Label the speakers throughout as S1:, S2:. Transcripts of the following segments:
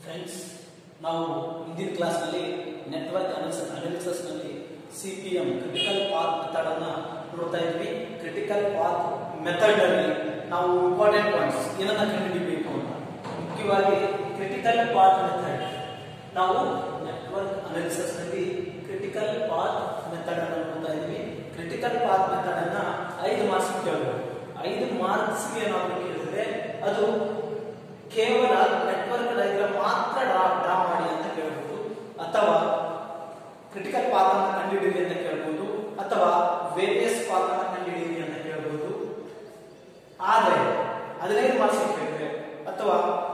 S1: Friends ನಾವು ಹಿಂದಿನ ಕ್ಲಾಸ್ನಲ್ಲಿ ನೆಟ್ವರ್ಕ್ ಅನಾಲಿಸಿಸ್ ಅನಾಲಿಸಿಸ್ ನಲ್ಲಿ C P M critical path method ಅನ್ನ ನೋಡ್ತಾ ಇದ್ವಿ ಕ್ರಿಟಿಕಲ್ ಪಾತ್ ಮೆಥಡ್ ಅಲ್ಲಿ ನಾವು ಇಂಪಾರ್ಟೆಂಟ್ ಪಾಯಿಂಟ್ಸ್ ಏನನ್ನ ಕಂಡುಹಿಡಿಬೇಕು ಅಂತ ಮುಖ್ಯವಾಗಿ ಕ್ರಿಟಿಕಲ್ ಪಾತ್ ಮೆಥಡ್ ನಾವು ನೆಟ್ವರ್ಕ್ ಅನಾಲಿಸಿಸ್ ನಲ್ಲಿ ಕ್ರಿಟಿಕಲ್ ಪಾತ್ ಮೆಥಡ್ ಅನ್ನು ನೋಡ್ತಾ ಇದ್ವಿ ಕ್ರಿಟಿಕಲ್ ಪಾತ್ ಮೆಥಡ್ ಅನ್ನ ಐದು ಮಾರ್ಕ್ಸ್ ಕೇಳಬಹುದು ಐದು ಮಾರ್ಕ್ಸ್ಗೆ ನಾವು ಕೇಳಿದ್ರೆ ಅದು ಕೇವಲ ನೆಟ್ವರ್ಕ್ ಡಯಾಗ್ರಾಮ್ ಮಾತ್ರ ಡ್ರಾ ಡ್ರಾ ಮಾಡಿ ಅಂತ ಕೇಳಬಹುದು ಅಥವಾ ಕ್ರಿಟಿಕಲ್ ಪಾತ್ ಅನ್ನು ಕಂಡುಹಿಡಿಯಿರಿ ಅಂತ ಕೇಳಬಹುದು ಅಥವಾ ವೇರಿಯಸ್ ಪಾತ್ ಅನ್ನು ಕಂಡುಹಿಡಿಯಿರಿ ಅಂತ ಕೇಳಬಹುದು ಆದರೆ ಹದಿನೈದು ಮಾರ್ಕ್ಸ್ ಕೇಳಿದ್ರೆ ಅಥವಾ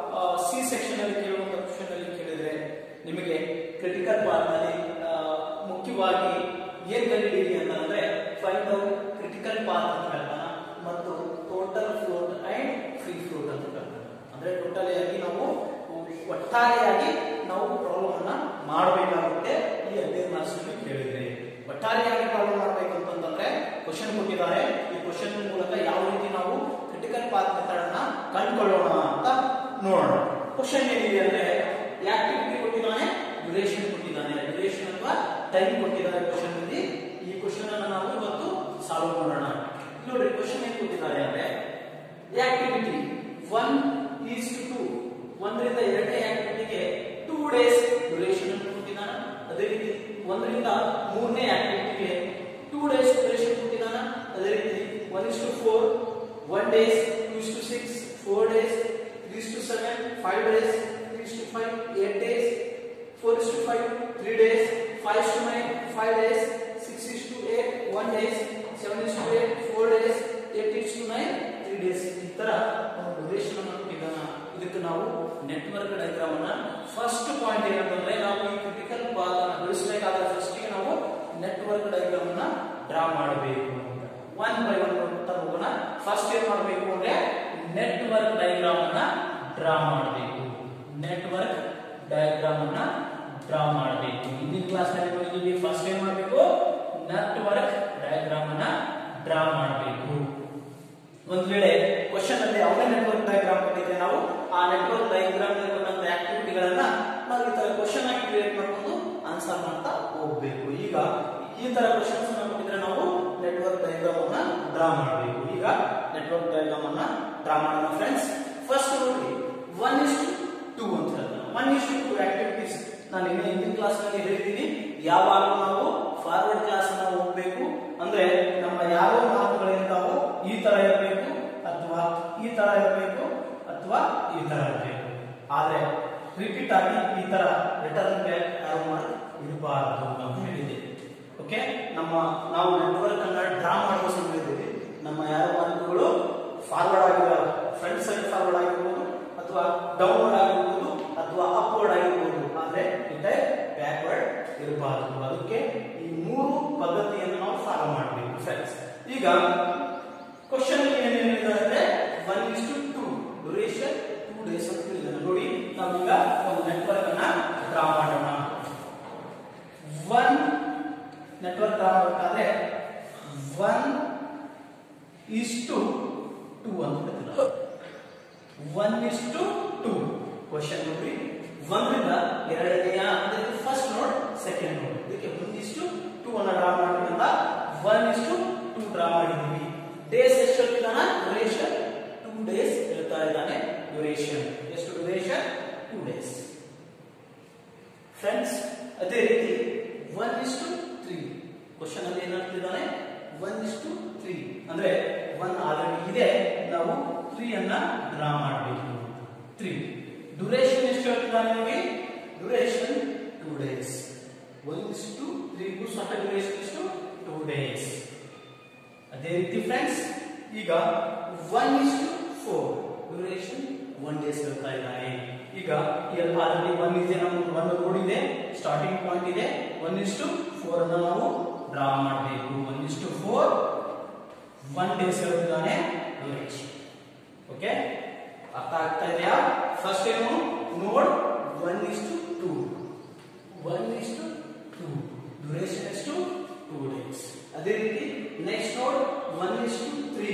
S1: ಸಿ ಸೆಕ್ಷನ್ ಅಲ್ಲಿ ಕೇಳುವಂತ ಕ್ವಶನ್ ಅಲ್ಲಿ ಕೇಳಿದ್ರೆ ನಿಮಗೆ ಕ್ರಿಟಿಕಲ್ ಪಾತ್ ನಲ್ಲಿ ಆ, ಮುಖ್ಯವಾಗಿ ಏನ್ ಕಂಡುಹಿಡಿಯಿರಿ ಅಂತಂದ್ರೆ ಫೈಂಡ್ ಔಟ್ ಕ್ರಿಟಿಕಲ್ ಪಾತ್ ಅಂತ ಹೇಳ್ತಾನ ಮತ್ತು total float and free float ಅಂತ ಹೇಳ್ತಾನೆ ಅಂದ್ರೆ ಟೋಟಲ್ ಆಗಿ ನಾವು ಒಟ್ಟಾರೆಯಾಗಿ ನಾವು ಪ್ರಾಬ್ಲಮ್ ಅನ್ನ ಮಾಡಬೇಕಾಗುತ್ತೆ ಈ ಹದಿನೈದು ಮಾರ್ಕ್ಸ್ ನಲ್ಲಿ ಕೇಳಿದ್ರೆ ಒಟ್ಟಾರೆಯಾಗಿ ಪ್ರಾಬ್ಲಮ್ ಮಾಡಬೇಕು ಅಂತಂದ್ರೆ ಕ್ವಶನ್ ಕೊಟ್ಟಿದ್ದಾರೆ ಈ ಕ್ವಶನ್ ಮೂಲಕ ಯಾವ ರೀತಿ ನಾವು ಕ್ರಿಟಿಕಲ್ ಪಾತ್ ಮೆಥಡ್ ಅನ್ನ ಕಂಡುಕೊಳ್ಳೋಣ ಅಂತ ನೋಡೋಣ ಕ್ವಶನ್ ಏನಿದೆ ಅಂದ್ರೆ ಆಕ್ಟಿವಿಟಿ ಕೊಟ್ಟಿದ್ದಾನೆ ಡ್ಯೂರೇಷನ್ ಕೊಟ್ಟಿದ್ದಾನೆ ಡ್ಯೂರೇಷನ್ ಅಥವಾ ಟೈಮ್ ಕೊಟ್ಟಿದ್ದಾರೆ ಕ್ವಶನ್ ಅಲ್ಲಿ ಈ ಕ್ವಶನ್ ಅನ್ನ ನಾವು ಇವತ್ತು ಸಾಲ್ವ್ ಮಾಡೋಣ ನೋಡಿ ಕ್ವಶನ್ ಏನ್ ಕೊಟ್ಟಿದ್ದಾರೆ ಅಂದ್ರೆ activity one is to two ಒಂದರಿಂದ ಎರಡನೇ ಆಕ್ಟಿವಿಟಿಗೆ ಟೂ ಡೇಸ್ ಡ್ಯೂರೇಷನ್ ಅನ್ನು ಕೊಟ್ಟಿದ್ದಾನೆ ಅದೇ ರೀತಿ ಒಂದರಿಂದ ಮೂರನೇ ಆಕ್ಟಿವಿಟಿಗೆ ಟೂ ಡೇಸ್ ಡ್ಯೂರೇಷನ್ ಕೊಟ್ಟಿದ್ದಾನೆ ಅದೇ ರೀತಿ one is to four one days two is to six four days three is to seven five days three is to five eight days four is to five three days five is to nine five days six is to eight one days seven is to eight four days eight is to nine three days ಈ ತರ ಒಂದು duration ಅನ್ನು ಕೊಟ್ಟಿದ್ದಾನ ಇದಕ್ಕೆ ನಾವು network diagram ಅನ್ನ first point ಏನಂತಂದ್ರೆ ನಾವು ಈ ಕ್ರಿಟಿಕಲ್ ಪಾತ್ ಅನ್ನ ಬಿಡಿಸಬೇಕಾದ್ರೆ ಫಸ್ಟ್ ಗೆ ನಾವು ನೆಟ್ವರ್ಕ್ ಡಯಾಗ್ರಾಮ್ ಅನ್ನ ಡ್ರಾ ಮಾಡಬೇಕು ಒನ್ ಬೈ ಒನ್ ನೋಡ್ತಾ ಹೋಗೋಣ ಫಸ್ಟ್ ಏನ್ ಮಾಡಬೇಕು ಅಂದ್ರೆ ನೆಟ್ವರ್ಕ್ ಡಯಾಗ್ರಾಮ್ ಅನ್ನ ಡ್ರಾ ಮಾಡಬೇಕು ನೆಟ್ವರ್ಕ್ ಡಯಾಗ್ರಾಮ್ ಅನ್ನ ಡ್ರಾ ಮಾಡಬೇಕು ಹಿಂದಿನ ಕ್ಲಾಸ್ ನಲ್ಲಿ ನೋಡಿದ್ದೀವಿ ಫಸ್ಟ್ ಏನ್ ಮಾಡಬೇಕು ನೆಟ್ವರ್ಕ್ ಡಯಾಗ್ರಾಮ್ ಅನ್ನ ಡ್ರಾ ಮಾಡಬೇಕು ಒಂದ್ ವೇಳೆ ಕ್ವಶನ್ ಅಲ್ಲಿ ಅವನೇ ನೆಟ್ವರ್ಕ್ ಡಯಾಗ್ರಾಮ್ ಕೊಟ್ಟಿದ್ರೆ ನಾವು ಆ ನೆಟ್ವರ್ಕ್ ಡಯಾಗ್ರಾಮ್ ಇರುವಂತ ಆಕ್ಟಿವಿಟಿಗಳನ್ನ ನಾವು ಈ ತರ ಕ್ವಶನ್ ಆಗಿ ಕ್ರಿಯೇಟ್ ಮಾಡ್ಕೊಂಡು ಆನ್ಸರ್ ಮಾಡ್ತಾ ಹೋಗ್ಬೇಕು ಈಗ ಈ ತರ ಕ್ವಶನ್ಸ್ ಅನ್ನ ಕೊಟ್ಟಿದ್ರೆ ನಾವು ನೆಟ್ವರ್ಕ್ ಡಯಾಗ್ರಾಮ್ ಅನ್ನ ಡ್ರಾ ಮಾಡಬೇಕು ಈಗ ನೆಟ್ವರ್ಕ್ ಡಯಾಗ್ರಾಮ್ ಅನ್ನ ಡ್ರಾ ಮಾಡೋಣ ಫ್ರೆಂಡ್ಸ್ ಫಸ್ಟ್ ನೋಡಿ ಒನ್ ಇಸ್ ಟೂ ಅಂತ ಹೇಳ್ತಾನೆ one is to two activities ನಾನು ಇನ್ನು ಹಿಂದಿನ ಕ್ಲಾಸ್ ನಲ್ಲಿ ಹೇಳಿದ್ದೀನಿ ಯಾವಾಗ ನಾವು ಫಾರ್ವರ್ಡ್ ಕ್ಲಾಸ್ ಅನ್ನ ಹೋಗ್ಬೇಕು ಅಂದ್ರೆ ನಮ್ಮ ಯಾವ ಮಾತುಗಳಿರ್ತಾವೋ ಈ ತರ ಇರಬೇಕು ಅಥವಾ ಈ ತರ ಇರಬೇಕು ಅಥವಾ ಈ ತರ ಇರಬೇಕು ಆದ್ರೆ ರಿಪೀಟ್ ಆಗಿ ಈ ತರ ರಿಟರ್ನ್ ಬ್ಯಾಕ್ ಇರಬಾರದು ಅಂತ ಹೇಳಿದೆ ಓಕೆ ನಮ್ಮ ನಾವು ನೆಟ್ವರ್ಕ್ ಅನ್ನ ಡ್ರಾ ಮಾಡುವ ಸಮಯದಲ್ಲಿ ನಮ್ಮ ಯಾವ ಮಾತುಗಳು ಫಾರ್ವರ್ಡ್ ಆಗಿರೋ ಫ್ರಂಟ್ ಸೈಡ್ ಫಾರ್ವರ್ಡ್ ಆಗಿರ್ಬೋದು ಅಥವಾ ಡೌನ್ವರ್ಡ್ ಆಗಿರ್ಬೋದು ಅಥವಾ ಅಪ್ವರ್ಡ್ ಆಗಿರ್ಬೋದು ಆದ್ರೆ ಇದೇ ಬ್ಯಾಕ್ವರ್ಡ್ ಇರಬಾರದು ಅದಕ್ಕೆ ಈ ಮೂರು ಪದ್ಧತಿಯನ್ನು ನಾವು ಫಾಲೋ ಮಾಡಬೇಕು ಫ್ರೆಂಡ್ಸ್ ಈಗ ಕ್ವಶನ್ ಏನೇನಿದೆ ಅಂದ್ರೆ one is to two duration two days ಅಂತ ಹೇಳಿದಾನೆ ನೋಡಿ ನಾವೀಗ ಒಂದು ನೆಟ್ವರ್ಕ್ ಅನ್ನ ಡ್ರಾ ಮಾಡೋಣ ಒನ್ ನೆಟ್ವರ್ಕ್ ಡ್ರಾ ಮಾಡಬೇಕಾದ್ರೆ ಒನ್ ಇಸ್ ಟು ಟೂ ಅಂತ ಹೇಳ್ತಾರೆ one is to two question ನೋಡ್ರಿ ಒಂದರಿಂದ ಎರಡನೆಯ ಅಂದ್ರೆ ಫಸ್ಟ್ ನೋಡ್ ಸೆಕೆಂಡ್ ನೋಡ್ ಇದಕ್ಕೆ ಒನ್ ಇಸ್ ಟು ಟೂ ಅನ್ನ ಡ್ರಾ ಮಾಡೋದ್ರಿಂದ one is to two draw ಮಾಡಿದೀವಿ ಡೇಸ್ ಎಷ್ಟು ಹೇಳ್ತಿದ್ದಾನ ಡ್ಯೂರೇಷನ್ ಟೂ ಡೇಸ್ ಹೇಳ್ತಾ ಇದ್ದಾನೆ ಡ್ಯೂರೇಷನ್ ಎಷ್ಟು ಡ್ಯೂರೇಷನ್ ಟೂ ಡೇಸ್ ಫ್ರೆಂಡ್ಸ್ ಅದೇ ರೀತಿ one is to three question ಅಲ್ಲಿ ಏನ್ ಹೇಳ್ತಿದ್ದಾನೆ ಒನ್ ಇಸ್ ಟು ತ್ರೀ ಅಂದ್ರೆ ಒನ್ ಆಲ್ರೆಡಿ ಇದೆ ನಾವು ತ್ರೀ ಅನ್ನ ಡ್ರಾ ಮಾಡಬೇಕು ತ್ರೀ ಡ್ಯೂರೇಷನ್ ಎಷ್ಟು ಹೇಳ್ತಿದ್ದಾನೆ ನೋಡಿ duration two days one is to ತ್ರೀಗೂ ಸಹ ಡ್ಯೂರೇಷನ್ ಎಷ್ಟು ಟೂ ಡೇಸ್ ಅದೇ ರೀತಿ ಫ್ರೆಂಡ್ಸ್ ಈಗ one is to four duration one days ಹೇಳ್ತಾ ಇದ್ದಾನೆ ಈಗ ಆಲ್ರೆಡಿ ಒನ್ ಇದೆ ನಮ್ಮ ಒನ್ ರೋಡ್ ಇದೆ ಸ್ಟಾರ್ಟಿಂಗ್ ಪಾಯಿಂಟ್ ಇದೆ ಒನ್ ಇಸ್ ಟು ಫೋರ್ ಅನ್ನ ನಾವು ಡ್ರಾ ಮಾಡಬೇಕು one is to four one days ಹೇಳ್ತಿದ್ದಾನೆ ಡ್ಯೂರೇಷನ್ ಓಕೆ ಅರ್ಥ ಆಗ್ತಾ ಇದೆಯಾ ಫಸ್ಟ್ ಏನು node one is to two one is to two duration ಎಷ್ಟು ಟೂ ಡೇಸ್ ಅದೇ ರೀತಿ next node one is to three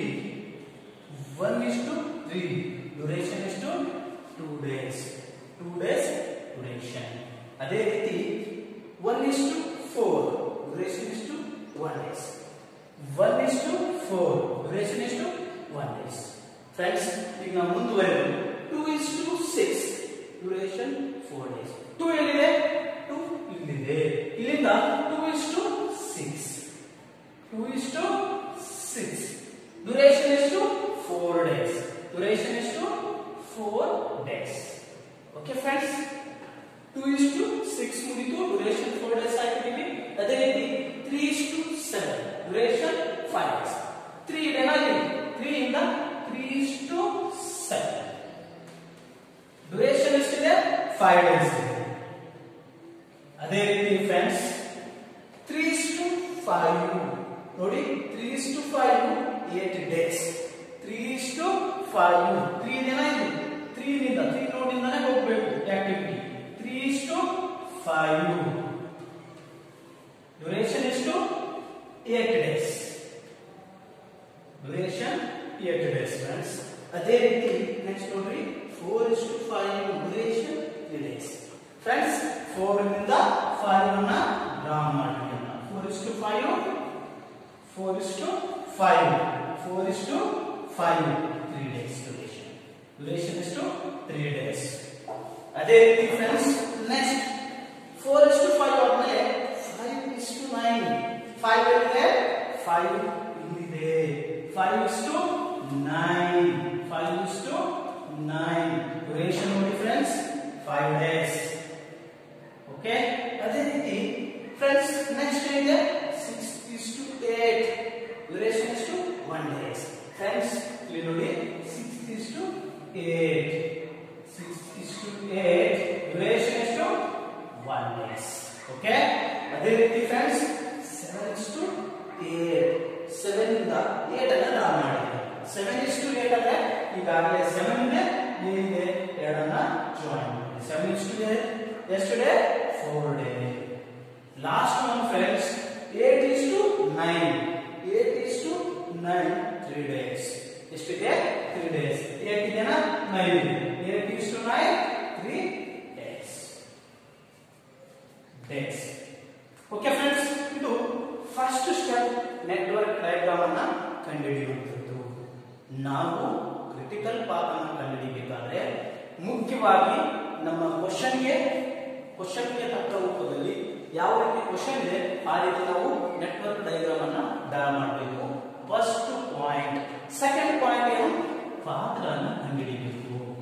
S1: one is to three duration ಎಷ್ಟು two days two days duration ಅದೇ ರೀತಿ one is to four duration is to one days one is to four duration is to one days friends ಈಗ ನಾವು ಮುಂದುವರೆದು two is to six duration four days two ಎಲ್ಲಿದೆ two ಇಲ್ಲಿದೆ ಇಲ್ಲಿಂದ two is to six two is to six duration ಎಷ್ಟು four days duration ಎಷ್ಟು four days okay friends two is to six ಮುಗಿತು duration four days ಆಗಿದ್ದೀವಿ ಅದೇ ರೀತಿ three is to seven duration five days three ಇದೆಲ್ಲ three ಇಂದ three is to seven duration ಎಷ್ಟಿದೆ five days ಇದೆ ಅದೇ ರೀತಿ friends three is to five ನೋಡಿ three is to five eight days three is to five three ದಿನ ಇದು three ನಿಂದ ತ್ರೀ ನೋಡಿಂದಾನೆ ಹೋಗ್ಬೇಕು activity three is to five duration ಎಷ್ಟು eight days duration eight days friends ಅದೇ ರೀತಿ ನೆಕ್ಸ್ಟ್ ನೋಡ್ರಿ four is to five duration three days friends four ನಿಂದ ಫೈವ್ ಅನ್ನ ಡ್ರಾ ಮಾಡಿ four is to five four is to five four is to five three days duration duration is to three days ಅದೇ ರೀತಿ friends next four is to five ಆದ್ಮೇಲೆ five is to nine five ಎಲ್ಲಿದೆ five ಇಲ್ಲಿದೆ five is to nine five is to nine duration ನೋಡಿ friends five days okay ಅದೇ ರೀತಿ friends next ಏನಿದೆ six is to eight duration is to one days friends ಇಲ್ಲಿ ನೋಡಿ six is to eight six is to eight duration is to one days okay ಅದೇ ರೀತಿ friends seven is to eight seven ಇಂದ eight ಅನ್ನ draw ಮಾಡಿ seven is to eight ಅಂದ್ರೆ ಈಗಾಗಲೇ seven ಇದೆ ಏನಿದೆ ಎರಡನ್ನ ಜಾಯಿನ್ ಮಾಡಿ ಸೆವೆನ್ ಇಸ್ ಟು ಏಟ್ ಎಷ್ಟು day four day last one friends eight is to nine eight is to nine three days ಎಷ್ಟಿದೆ ತ್ರೀ ಡೇಸ್ ಏಟ್ ಇದೆನಾ nine eight is to nine three days days okay friends ಇದು first step network diagram ಅನ್ನ ಕಂಡುಹಿಡಿಯುವಂಥದ್ದು ನಾವು critical path ಅನ್ನು ಕಂಡುಹಿಡಿಯಬೇಕಾದ್ರೆ ಮುಖ್ಯವಾಗಿ ನಮ್ಮ ಕ್ವಶನ್ಗೆ ಕ್ವಶನ್ಗೆ ತಕ್ಕ ರೂಪದಲ್ಲಿ ಯಾವ ರೀತಿ ಕ್ವಶನ್ ಇದೆ ಆ ರೀತಿ ನಾವು ನೆಟ್ವರ್ಕ್ ಡಯಾಗ್ರಾಮ್ ಅನ್ನ ಡ್ರಾ ಮಾಡಬೇಕು ಫಸ್ಟ್ ಪಾಯಿಂಟ್ ಸೆಕೆಂಡ್ ಪಾಯಿಂಟ್ ಏನು ಪಾತ್ಗಳನ್ನು ಕಂಡುಹಿಡಿಯಬೇಕು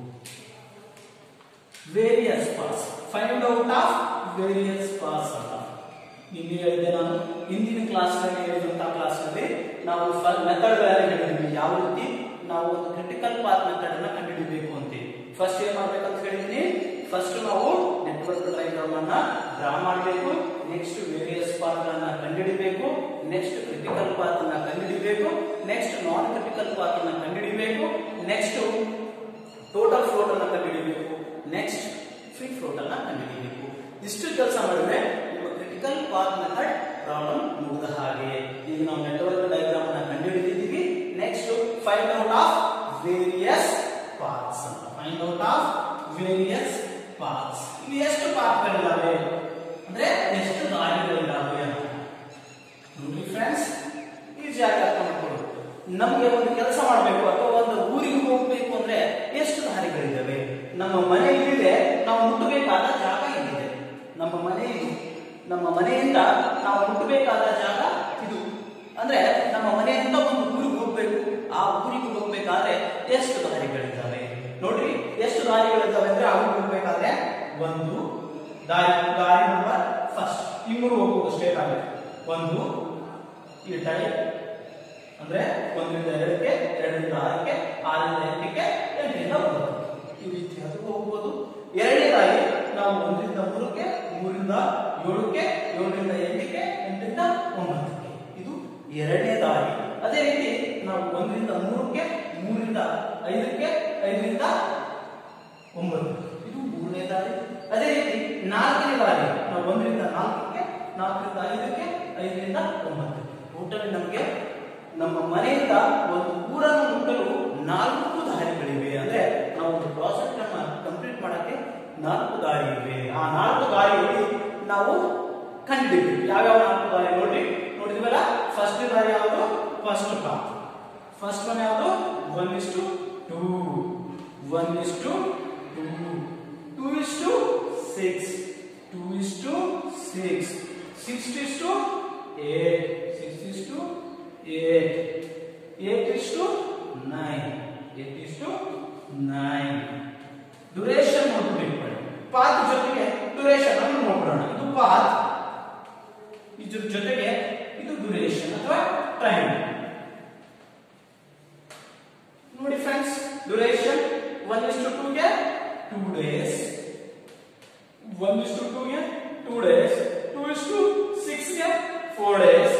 S1: various paths find out of various paths ಅಂತ ನಿನ್ನೆ ಹೇಳಿದೆ ನಾನು ಹಿಂದಿನ ಕ್ಲಾಸ್ ನಲ್ಲಿ ಹೇಳಿದಂತಹ ಕ್ಲಾಸ್ ನಲ್ಲಿ ನಾವು ಮೆಥಡ್ ಹೇಳಿದ್ವಿ ಯಾವ ರೀತಿ ನಾವು ಒಂದು ಕ್ರಿಟಿಕಲ್ ಪಾತ್ ಮೆಥಡ್ ಅನ್ನ ಕಂಡುಹಿಡಿಬೇಕು ಅಂತ ಫಸ್ಟ್ ಏನ್ ಮಾಡ್ಬೇಕಂತ ಹೇಳಿದೀನಿ ಫಸ್ಟ್ ನಾವು ನೆಟ್ವರ್ಕ್ ಡಯಾಗ್ರಾಮ್ ಅನ್ನ ಡ್ರಾ ಮಾಡಬೇಕು ನೆಕ್ಸ್ಟ್ ವೇರಿಯಸ್ ಪಾತ್ ಗಳನ್ನ ಕಂಡುಹಿಡಿಬೇಕು ನೆಕ್ಸ್ಟ್ ಕ್ರಿಟಿಕಲ್ ಪಾತ್ ಅನ್ನ ಕಂಡುಹಿಡಿಬೇಕು ನೆಕ್ಸ್ಟ್ ನಾನ್ ಕ್ರಿಟಿಕಲ್ ಪಾತ್ ಅನ್ನ ಕಂಡುಹಿಡಿಬೇಕು ನೆಕ್ಸ್ಟ್ ಟೋಟಲ್ ಫ್ಲೋಟ್ ಅನ್ನ ಕಂಡುಹಿಡಿಬೇಕು ನೆಕ್ಸ್ಟ್ ಫ್ರೀ ಫ್ಲೋಟ್ ಅನ್ನ ಕಂಡುಹಿಡಿಬೇಕು ಇಷ್ಟು ಕೆಲಸ ಮಾಡಿದ್ರೆ ನಿಮ್ಮ ಕ್ರಿಟಿಕಲ್ ಪಾತ್ ಮೆಥಡ್ ಪ್ರಾಬ್ಲಮ್ ಮುಗಿದ ಹಾಗೆ ಈಗ ನಾವು ನೆಟ್ವರ್ಕ್ ಡಯಾಗ್ರಾಮ್ ಅನ್ನ ಕಂಡುಹಿಡಿದಿದ್ದೀವಿ next find out of various paths ಅಂತ find out of various paths ಇಲ್ಲಿ ಎಷ್ಟು ಪಾತ್ಗಳಿದ್ದಾವೆ ಅಂದ್ರೆ ಎಷ್ಟು ದಾರಿಗಳಿದ್ದಾವೆ ಅಂತ ನೋಡಿ ಫ್ರೆಂಡ್ಸ್ ಈಸಿ ಆಗಿ ಅರ್ಥ ಮಾಡ್ಕೊಳ್ಳಿ ನಮ್ಗೆ ಒಂದು ಕೆಲಸ ಮಾಡಬೇಕು ಅಥವಾ ಒಂದು ಊರಿಗೆ ಹೋಗ್ಬೇಕು ಅಂದ್ರೆ ಎಷ್ಟು ದಾರಿಗಳಿದ್ದಾವೆ ನಮ್ಮ ಮನೆ ಇಲ್ಲಿದೆ ನಾವು ಮುಟ್ಟಬೇಕಾದ ಜಾಗ ಇಲ್ಲಿದೆ ನಮ್ಮ ಮನೆ ಇದು ನಮ್ಮ ಮನೆಯಿಂದ ನಾವು ಮುಟ್ಟಬೇಕಾದ ಜಾಗ ಇದು ಅಂದ್ರೆ ನಮ್ಮ ಮನೆಯಿಂದ ಒಂದು ಊರಿಗೆ ಹೋಗ್ಬೇಕು ಆ ಊರಿಗೆ ಹೋಗ್ಬೇಕಾದ್ರೆ ಎಷ್ಟು ದಾರಿಗಳಿದ್ದಾವೆ ನೋಡ್ರಿ ಎಷ್ಟು ದಾರಿಗಳಿದ್ದಾವೆ ಅಂದ್ರೆ ಆ ಊರಿಗೆ ಹೋಗ್ಬೇಕಾದ್ರೆ ಒಂದು ದಾರಿ ದಾರಿ ನಂಬರ್ ಫಸ್ಟ್ ಈ ಮೂರು ಹೋಗ್ಬೋದು ಸ್ಟೇಟ್ ಆಗಿ ಒಂದು ಈ ಟೈಪ್ ಅಂದ್ರೆ ಒಂದರಿಂದ ಎರಡಕ್ಕೆ ಎರಡರಿಂದ ಆರಕ್ಕೆ ಆರರಿಂದ ಎಂಟಕ್ಕೆ ಎಂಟರಿಂದ ಒಂಬತ್ತು ಈ ರೀತಿ ಅದು ಹೋಗ್ಬೋದು ಎರಡನೇದಾಗಿ ನಾವು ಒಂದರಿಂದ ಮೂರಕ್ಕೆ ಮೂರಿಂದ ಏಳಕ್ಕೆ ಏಳರಿಂದ ಎಂಟಕ್ಕೆ ಎಂಟರಿಂದ ಒಂಬತ್ತಕ್ಕೆ ಇದು ಎರಡನೇ ದಾರಿ ಅದೇ ರೀತಿ ನಾವು ಒಂದರಿಂದ ಮೂರಕ್ಕೆ ಮೂರರಿಂದ ಐದಕ್ಕೆ ಐದರಿಂದ ಒಂಬತ್ತು ಇದು ಮೂರನೇ ದಾರಿ ಅದೇ ರೀತಿ ನಾಲ್ಕನೇ ದಾರಿ ನಾವು ಒಂದರಿಂದ ನಾಲ್ಕಕ್ಕೆ ನಾಲ್ಕರಿಂದ ಐದಕ್ಕೆ ಐದರಿಂದ ಒಂಬತ್ತಕ್ಕೆ ಟೋಟಲ್ ನಮಗೆ ನಮ್ಮ ಮನೆಯಿಂದ ಒಂದು ಊರನ್ನು ಮುಟ್ಟಲು ನಾಲ್ಕು ದಾರಿಗಳಿವೆ ಅಂದ್ರೆ ನಾವು ಒಂದು ಪ್ರಾಜೆಕ್ಟ್ ಅನ್ನ ಕಂಪ್ಲೀಟ್ ಮಾಡಕ್ಕೆ ನಾಲ್ಕು ದಾರಿ ಇವೆ ಆ ನಾಲ್ಕು ದಾರಿಯಲ್ಲಿ ನಾವು ಕಂಡುಹಿಡಿದ್ವಿ ಯಾವ್ಯಾವ ನಾಲ್ಕು ದಾರಿ ನೋಡ್ರಿ ನೋಡಿದ್ವಲ್ಲ ಫಸ್ಟ್ ದಾರಿ ಯಾವುದು ಫಸ್ಟ್ ಪಾತ್ ಫಸ್ಟ್ ಒನ್ ಯಾವುದು one is to two one is to two two is to six two is to six six is to eight six is to eight eight is to nine eight is to nine duration ನೋಡ್ಬಿಟ್ಟು path ಜೊತೆಗೆ duration ಅನ್ನು ನೋಡ್ಬಿಡೋಣ ಇದು path ಇದ್ರ ಜೊತೆಗೆ ಇದು duration ಅಥವಾ time ನೋಡಿ friends duration one is to ಟೂಗೆ two days one is to ಟೂಗೆ two days two is to ಸಿಕ್ಸ್ಗೆ four days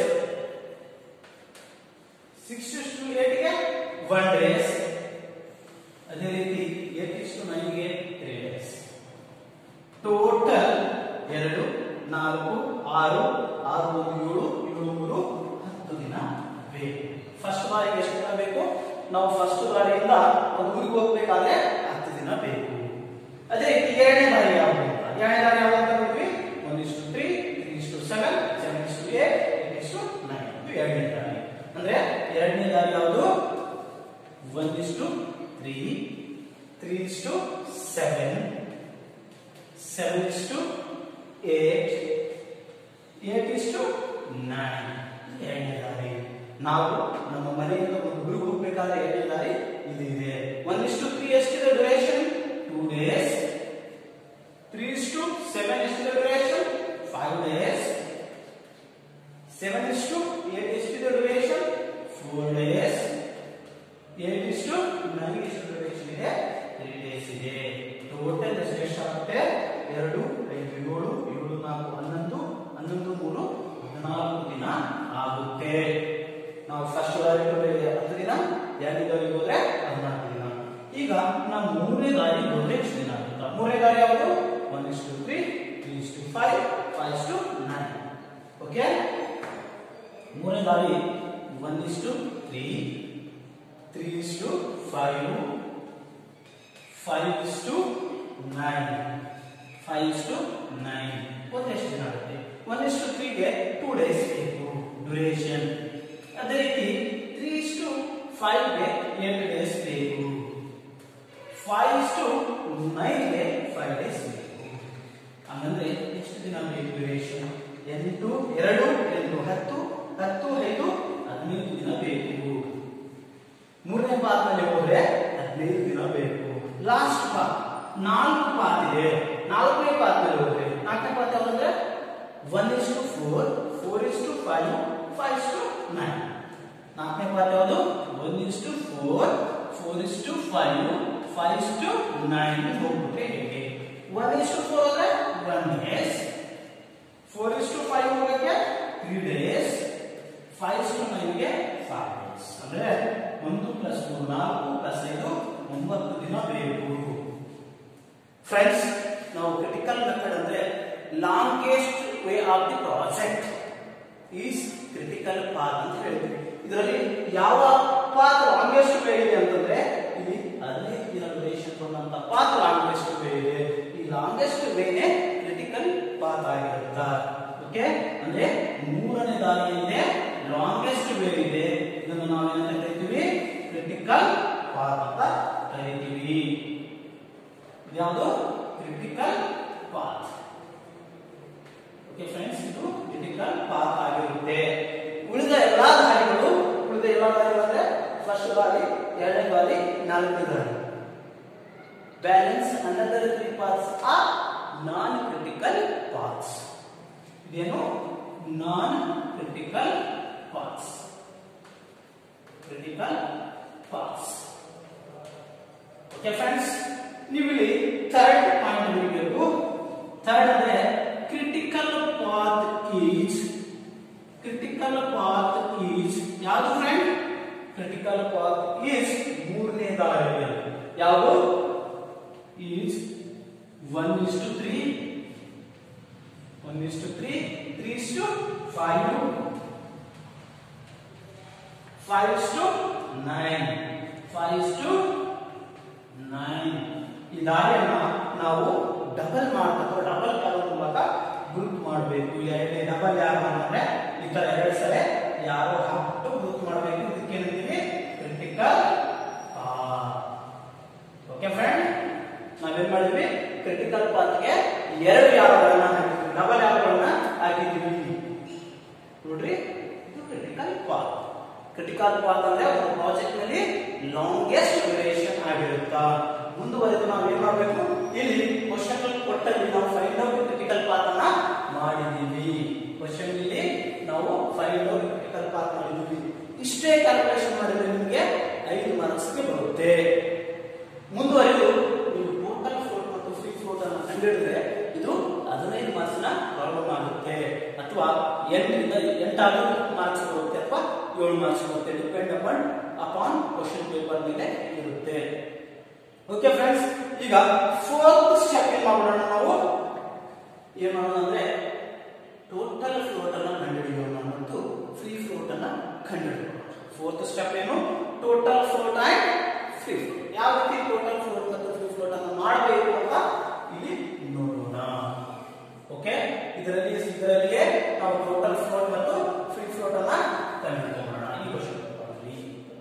S1: six is to ಏಟ್ಗೆ ಒನ್ ಡೇಸ್ ಅದೇ ರೀತಿ ಏಟ್ ಇಸ್ ಟು ನೈನ್ಗೆ ತ್ರೀ ಡೇಸ್ ಟೋಟಲ್ ಎರಡು ನಾಲ್ಕು ಆರು ಆರು ಒಂದು ಏಳು ಏಳು ಮೂರು ಹತ್ತು ದಿನ ಬೇಕು ಫಸ್ಟ್ ಬಾರಿಗೆ ಎಷ್ಟು ದಿನ ಬೇಕು ನಾವು ಫಸ್ಟ್ ದಾರಿಯಿಂದ ಒಂದು ಊರಿಗೆ ಹೋಗ್ಬೇಕಾದ್ರೆ ಹತ್ತು ದಿನ ಬೇಕು ಅದೇ ರೀತಿ ಎರಡನೇ ದಾರಿ ಯಾವುದು ಅಂತ ಎರಡನೇ ದಾರಿ ಯಾವುದು ಅಂತ ನೋಡ್ವಿ one is to three three is to seven seven is to eight eight is to nine ಇದು ಎರಡನೇ ದಾರಿ ಅಂದ್ರೆ ಎರಡನೇ ದಾರಿ ಯಾವುದು one is to three three is to seven seven is to eight eight is to nine ಎರಡನೇ ದಾರಿ ನಾವು ನಮ್ಮ ಮನೆಯಿಂದ ಒಂದು ಊರಿಗೆ ಹೋಗ್ಬೇಕಾದ್ರೆ ಎರಡನೇ ದಾರಿ ಇದು ಇದೆ ಒನ್ ಇಸ್ ಟು ತ್ರೀ ಎಷ್ಟಿದೆ duration two days three is to seven ಎಷ್ಟಿದೆ duration five days seven is to eight ಎಷ್ಟಿದೆ duration four days eight is to nine ಎಷ್ಟು ಡ್ಯೂರೇಷನ್ ಇದೆ ತ್ರೀ ಡೇಸ್ ಇದೆ ಟೋಟಲ್ ಎಷ್ಟು ಎಷ್ಟಾಗುತ್ತೆ ಎರಡು ಐದು ಏಳು ಏಳು ನಾಲ್ಕು ಹನ್ನೊಂದು ಹನ್ನೊಂದು ಮೂರು ಹದಿನಾಲ್ಕು ದಿನ ಆಗುತ್ತೆ ನಾವು ಫಸ್ಟ್ ದಾರಿಗೆ ಹೋದ್ರೆ ಹತ್ತು ದಿನ ಎರಡನೇ ದಾರಿಗೆ ಹೋದ್ರೆ ಹದಿನಾಲ್ಕು ದಿನ ಈಗ ನಾವು ಮೂರನೇ ದಾರಿಗೆ ಹೋದ್ರೆ ಎಷ್ಟು ದಿನ ಆಗುತ್ತಾ ಮೂರನೇ ದಾರಿ ಯಾವುದು one is to three three is to five five is to nine okay ಮೂರನೇ ದಾರಿ one is to three three is to five five is to nine five is to nine ಒಂದು ಎಷ್ಟು ದಿನ ಆಗುತ್ತೆ ಒನ್ ಇಸ್ ಟು ತ್ರೀಗೆ two days ಬೇಕು duration ಅದೇ ರೀತಿ ತ್ರೀ ಇಸ್ ಟು ಫೈವ್ಗೆ ಎಂಟು ಡೇಸ್ ಬೇಕು ಫೈವ್ ಇಸ್ ಟು ನೈನ್ಗೆ ಫೈವ್ ಡೇಸ್ ಬೇಕು ಹಂಗಂದ್ರೆ ಎಷ್ಟು ದಿನ ಬೇಕು ಡ್ಯೂರೇಷನ್ ಎಂಟು ಎರಡು ಎಂಟು ಹತ್ತು ಹತ್ತು ಐದು ಹದಿನೈದು ದಿನ ಬೇಕು ಮೂರನೇ ಪಾತ್ನಲ್ಲಿ ಹೋದ್ರೆ ಹದಿನೈದು ದಿನ ಬೇಕು ಲಾಸ್ಟ್ ಪಾತ್ ನಾಲ್ಕು ಪಾತ್ ಇದೆ ನಾಲ್ಕನೇ ಪಾತ್ನಲ್ಲಿ ಹೋದ್ರೆ ನಾಲ್ಕನೇ ಪಾತ್ ಯಾವಂದ್ರೆ one is to four four is to five five is to nine ನಾಲ್ಕನೇ ಪಾತ್ ಯಾವುದು one is to four four is to five five is to nine ಹೋಗ್ಬಿಟ್ರೆ ಹೇಗೆ ಒನ್ ಇಸ್ ಟು ಫೋರ್ ಅಂದ್ರೆ one days four is to five ಹೋಗಕ್ಕೆ three days five is to ನೈನ್ಗೆ five days ಅಂದ್ರೆ ಒಂದು plus ಮೂರು ನಾಲ್ಕು ಪ್ಲಸ್ ಐದು ಒಂಬತ್ತು ದಿನ ಬೇಕು ಫ್ರೆಂಡ್ಸ್ ನಾವು ಕ್ರಿಟಿಕಲ್ ಮೆಥಡ್ ಅಂದ್ರೆ longest way of the project is critical path ಅಂತ ಹೇಳ್ತೀವಿ ಇದರಲ್ಲಿ ಯಾವ ಪಾತ್ ಲಾಂಗೆಸ್ಟ್ ವೇ ಇದೆ ಅಂತಂದ್ರೆ ಇಲ್ಲಿ ಹದಿನೈದು ದಿನ ಡ್ಯೂರೇಷನ್ ಬಂದಂತ ಪಾತ್ ಲಾಂಗೆಸ್ಟ್ ವೇ ಇದೆ ಈ ಲಾಂಗೆಸ್ಟ್ ವೇನೆ ಕ್ರಿಟಿಕಲ್ ಪಾತ್ ಆಗಿರುತ್ತ ಓಕೆ ಅಂದ್ರೆ ಮೂರನೇ ದಾರಿ ಇದೆ ಲಾಂಗೆಸ್ಟ್ ವೇ ಇದೆ ಇದನ್ನು ನಾವೇನಂತ ಕರಿತೀವಿ ಕ್ರಿಟಿಕಲ್ ಪಾತ್ ಅಂತ ಕರಿತೀವಿ ಇದ್ಯಾವುದು ಕ್ರಿಟಿಕಲ್ ಪಾತ್ ಓಕೆ ಫ್ರೆಂಡ್ಸ್ ಇದು ಕ್ರಿಟಿಕಲ್ ಪಾತ್ ಆಗಿರುತ್ತೆ ಉಳಿದ ಎಲ್ಲಾ ದಾರಿಗಳು ಉಳಿದ ಎಲ್ಲಾ ದಾರಿಗಳು ಅಂದ್ರೆ ಫಸ್ಟ್ ದಾರಿ ಎರಡನೇ ದಾರಿ ನಾಲ್ಕನೇ ದಾರಿ balance another three paths are non critical paths ಇದೇನು non critical paths critical paths okay friends ನೀವು ಇಲ್ಲಿ ಥರ್ಡ್ ಪಾಯಿಂಟ್ ನೋಡಬೇಕು ಥರ್ಡ್ ಅಂದ್ರೆ critical path is critical path is ಯಾವುದು ಫ್ರೆಂಡ್ ಕ್ರಿಟಿಕಲ್ ಪಾತ್ ಈಸ್ ಮೂರನೇ ದಾರಿ ಯಾವುದು is one is to three one is to three three is to five five is to nine five is to nine ಈ ದಾರಿಯನ್ನ ನಾವು double mark ಅಥವಾ double column ಮೂಲಕ ಗುರುತು ಮಾಡಬೇಕು ಎರಡನೇ ಡಬಲ್ ಯಾರು ಅಂದ್ರೆ ಈ ತರ ಎರಡು ಸಲ ಯಾರು ಹಾಕ್ಬಿಟ್ಟು ಗುರುತು ಮಾಡಬೇಕು ಇದಕ್ಕೆ ಏನಂತೀವಿ ಕ್ರಿಟಿಕಲ್ ಓಕೆ ಫ್ರೆಂಡ್ ನಾವೇನ್ ಮಾಡಿದ್ವಿ ಕ್ರಿಟಿಕಲ್ ಪಾತ್ಗೆ ಎರಡು ಯಾವಗಳನ್ನ ಹಾಕಿದ್ವಿ ಡಬಲ್ ಯಾವಗಳನ್ನ ಹಾಕಿದ್ವಿ ನೋಡ್ರಿ ಇದು ಕ್ರಿಟಿಕಲ್ ಪಾತ್ ಕ್ರಿಟಿಕಲ್ ಪಾತ್ ಅಂದ್ರೆ ಒಂದು ಪ್ರಾಜೆಕ್ಟ್ ನಲ್ಲಿ ಲಾಂಗೆಸ್ಟ್ ಡ್ಯೂರೇಷನ್ ಆಗಿರುತ್ತಾ ಮುಂದುವರೆದು ನಾವು ಏನ್ ಮಾಡಬೇಕು ಇಲ್ಲಿ ಕ್ವಶನ್ ಕೊಟ್ಟಲ್ಲಿ ನಾವು ಫೈಂಡ್ ಔಟ್ ಕ್ರಿಟಿಕಲ್ ಪಾತ್ ಅನ್ನ ಮಾಡಿದೀವಿ ಕ್ವಶನ್ ಇಲ್ಲಿ ನಾವು ಫೈಂಡ್ ಔಟ್ ಕ್ರಿಟಿಕಲ್ ಪಾತ್ ಮಾಡಿದೀವಿ ಇಷ್ಟೇ ಕ್ಯಾಲ್ಕುಲೇಷನ್ ಮಾಡಿದ್ರೆ ನಿಮಗೆ ಐದು ಮಾರ್ಕ್ಸ್ಗೆ ಬರುತ್ತೆ ಮುಂದುವರೆದು ನೀವು ಟೋಟಲ್ ಫ್ಲೋಟ್ ಮತ್ತು ಫ್ರೀ ಫ್ಲೋಟ್ ಅನ್ನು ಕಂಡುಹಿಡಿದ್ರೆ ಇದು ಹದಿನೈದು ಮಾರ್ಕ್ಸ್ ನ ಪ್ರಾಬ್ಲಮ್ ಆಗುತ್ತೆ ಅಥವಾ ಎಂಟರಿಂದ ಎಂಟಾರು ಮಾರ್ಕ್ಸ್ ಬರುತ್ತೆ ಅಥವಾ ಏಳು ಮಾರ್ಕ್ಸ್ ಬರುತ್ತೆ depend upon upon question paper ಮೇಲೆ ಇರುತ್ತೆ ಓಕೆ ಫ್ರೆಂಡ್ಸ್ ಈಗ ಫೋರ್ತ್ ಸ್ಟೆಪ್ ಏನ್ ಮಾಡೋಣ ನಾವು ಏನ್ ಮಾಡೋಣ ಅಂದ್ರೆ ಟೋಟಲ್ ಫ್ಲೋಟ್ ಅನ್ನ ಕಂಡುಹಿಡಿಯೋಣ ಮತ್ತು ಫ್ರೀ ಫ್ಲೋಟ್ ಅನ್ನ ಕಂಡುಹಿಡಿಯೋಣ ಫೋರ್ತ್ ಸ್ಟೆಪ್ ಏನು total float and free float ಯಾವ ರೀತಿ ಟೋಟಲ್ ಫ್ಲೋಟ್ ಮತ್ತು ಫ್ರೀ ಫ್ಲೋಟ್ ಅನ್ನು ಮಾಡಬೇಕು ಅಂತ ಇಲ್ಲಿ ನೋಡೋಣ ಓಕೆ ಇದರಲ್ಲಿ ಇದರಲ್ಲಿಯೇ ನಾವು ಟೋಟಲ್ ಫ್ಲೋಟ್ ಮತ್ತು ಫ್ರೀ ಫ್ಲೋಟ್ ಅನ್ನ ಕಂಡುಹಿಡಿಯೋಣ ಈ ಕ್ವಶನ್ ಪೇಪರ್ನಲ್ಲಿ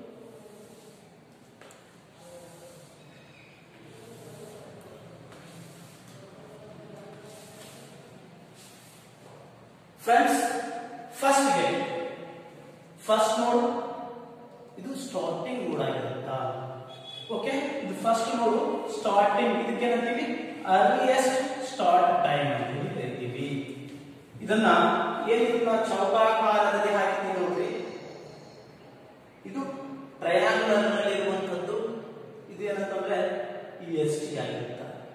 S1: ಫ್ರೆಂಡ್ಸ್ ಫಸ್ಟ್ ಗೆ ಫಸ್ಟ್ ನೋಡ್ ಇದು ಸ್ಟಾರ್ಟಿಂಗ್ ನೋಡ್ ಆಗಿರುತ್ತಾ ಓಕೆ ಇದು ಫಸ್ಟ್ ನೋಡು ಸ್ಟಾರ್ಟಿಂಗ್ ಇದಕ್ಕೆ ಏನಂತೀವಿ ಅರ್ಲಿಯೆಸ್ಟ್ ಸ್ಟಾರ್ಟ್ ಟೈಮ್ ಅಂತ ಹೇಳಿ ಕರಿತೀವಿ ಇದನ್ನ ಏನಿದನ್ನ ಚೌಕಾಕಾರದಲ್ಲಿ ಹಾಕಿದ್ದೀವಿ ನೋಡ್ರಿ ಇದು ಟ್ರಯಾಂಗುಲರ್ ನಲ್ಲಿ ಇರುವಂತದ್ದು ಇದು ಏನಂತಂದ್ರೆ ಇ ಎಸ್ ಟಿ ಆಗಿರುತ್ತೆ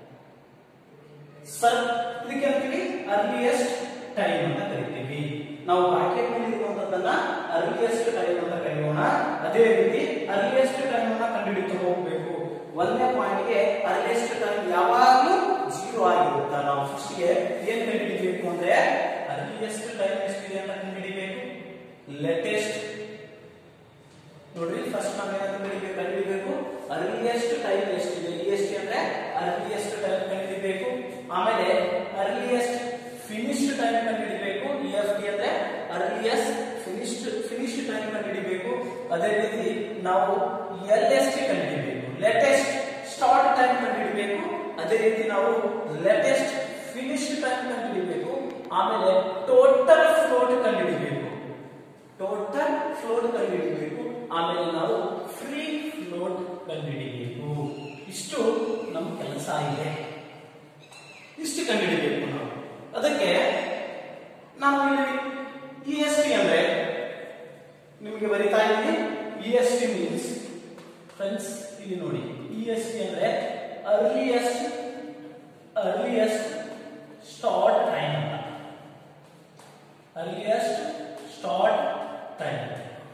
S1: ಸರ್ ಇದಕ್ಕೆ ಅಂತೀವಿ ಅರ್ಲಿಯೆಸ್ಟ್ ಟೈಮ್ ಅಂತ ಕರಿತೀವಿ ನಾವು ಬ್ರಾಕೆಟ್ ನಲ್ಲಿ ಇರುವಂತದ್ದನ್ನ ಅರ್ಲಿಯೆಸ್ಟ್ ಟೈಮ್ ಅಂತ ಕರೆಯೋಣ ಅದೇ ರೀತಿ ಅರ್ಲಿಯೆಸ್ಟ್ ಟೈಮ್ ಅನ್ನ ಕಂಡುಹಿಡಿತು ಹೋಗಬೇಕು ಒಂದನೇ ಪಾಯಿಂಟ್ ಗೆ ಅರ್ಲಿಯೆಸ್ಟ್ ಟೈಮ್ ಯಾವಾಗಲೂ ಜೀರೋ ಆಗಿರುತ್ತಾ ನಾವು ಫಸ್ಟ್ ಗೆ ಏನ್ ಕಂಡುಹಿಡಿಬೇಕು ಅಂದ್ರೆ ಅರ್ಲಿಯೆಸ್ಟ್ ಟೈಮ್ ಎಷ್ಟಿದೆ ಅಂತ ಕಂಡುಹಿಡಿಬೇಕು ಲೇಟೆಸ್ಟ್ ನೋಡ್ರಿ ಫಸ್ಟ್ ನಾವು ಏನಾದ್ರು ಕಂಡುಹಿಡಿಬೇಕು ಕಂಡುಹಿಡಿಬೇಕು ಅರ್ಲಿಯೆಸ್ಟ್ ಟೈಮ್ ಎಷ್ಟಿದೆ ಇ ಎಸ್ ಟಿ ಅಂದ್ರೆ ಅರ್ಲಿಯೆಸ್ಟ್ ಟೈಮ್ ಕಂಡುಹಿಡಿಬೇಕು ಆಮೇಲೆ ಅರ್ಲಿಯೆಸ್ಟ್ ಫಿನಿಶ್ಡ್ ಟೈಮ್ ಕಂಡುಹಿಡಿಬೇಕು ಇ ಎಫ್ ಟಿ ಅಂದ್ರೆ ಅರ್ಲಿಯೆಸ್ಟ್ ಫಿನಿಶ್ಡ್ ಫಿನಿಶ್ಡ್ ಟೈಮ್ ಕಂಡುಹಿಡಿಬೇಕು ಅದೇ ರೀತಿ ನಾವು ಎಲ್ ಎಸ್ ಟಿ ಕಂಡುಹಿಡಿಬೇಕು ಲೇಟೆಸ್ಟ್ ಸ್ಟಾರ್ಟ್ ಟೈಮ್ ಕಂಡುಹಿಡಿಬೇಕು ಅದೇ ರೀತಿ ನಾವು ಲೇಟೆಸ್ಟ್ ಫಿನಿಶ್ಡ್ ಟೈಮ್ ಕಂಡುಹಿಡಿಬೇಕು ಆಮೇಲೆ ಟೋಟಲ್ ಫ್ಲೋಟ್ ಕಂಡುಹಿಡಿಬೇಕು ಟೋಟಲ್ ಫ್ಲೋಟ್ ಕಂಡುಹಿಡಿಬೇಕು ಆಮೇಲೆ ನಾವು ಫ್ರೀ ಫ್ಲೋಟ್ ಕಂಡುಹಿಡಿಬೇಕು ಇಷ್ಟು ನಮ್ಮ ಕೆಲಸ ಇದೆ ಇಷ್ಟು ಕಂಡುಹಿಡಿಬೇಕು ನಾವು ಅದಕ್ಕೆ ನಾವು ಇಲ್ಲಿ ಇ ಎಸ್ ಟಿ ಅಂದ್ರೆ ನಿಮಗೆ ಬರಿತಾ ಇದ್ದೀನಿ E S T means friends ಇಲ್ಲಿ ನೋಡಿ ಇ ಎಸ್ ಟಿ ಅಂದ್ರೆ ಅರ್ಲಿಯೆಸ್ಟ್ ಅರ್ಲಿಯೆಸ್ಟ್ ಸ್ಟಾರ್ಟ್ ಟೈಮ್ ಅಂತ earliest start time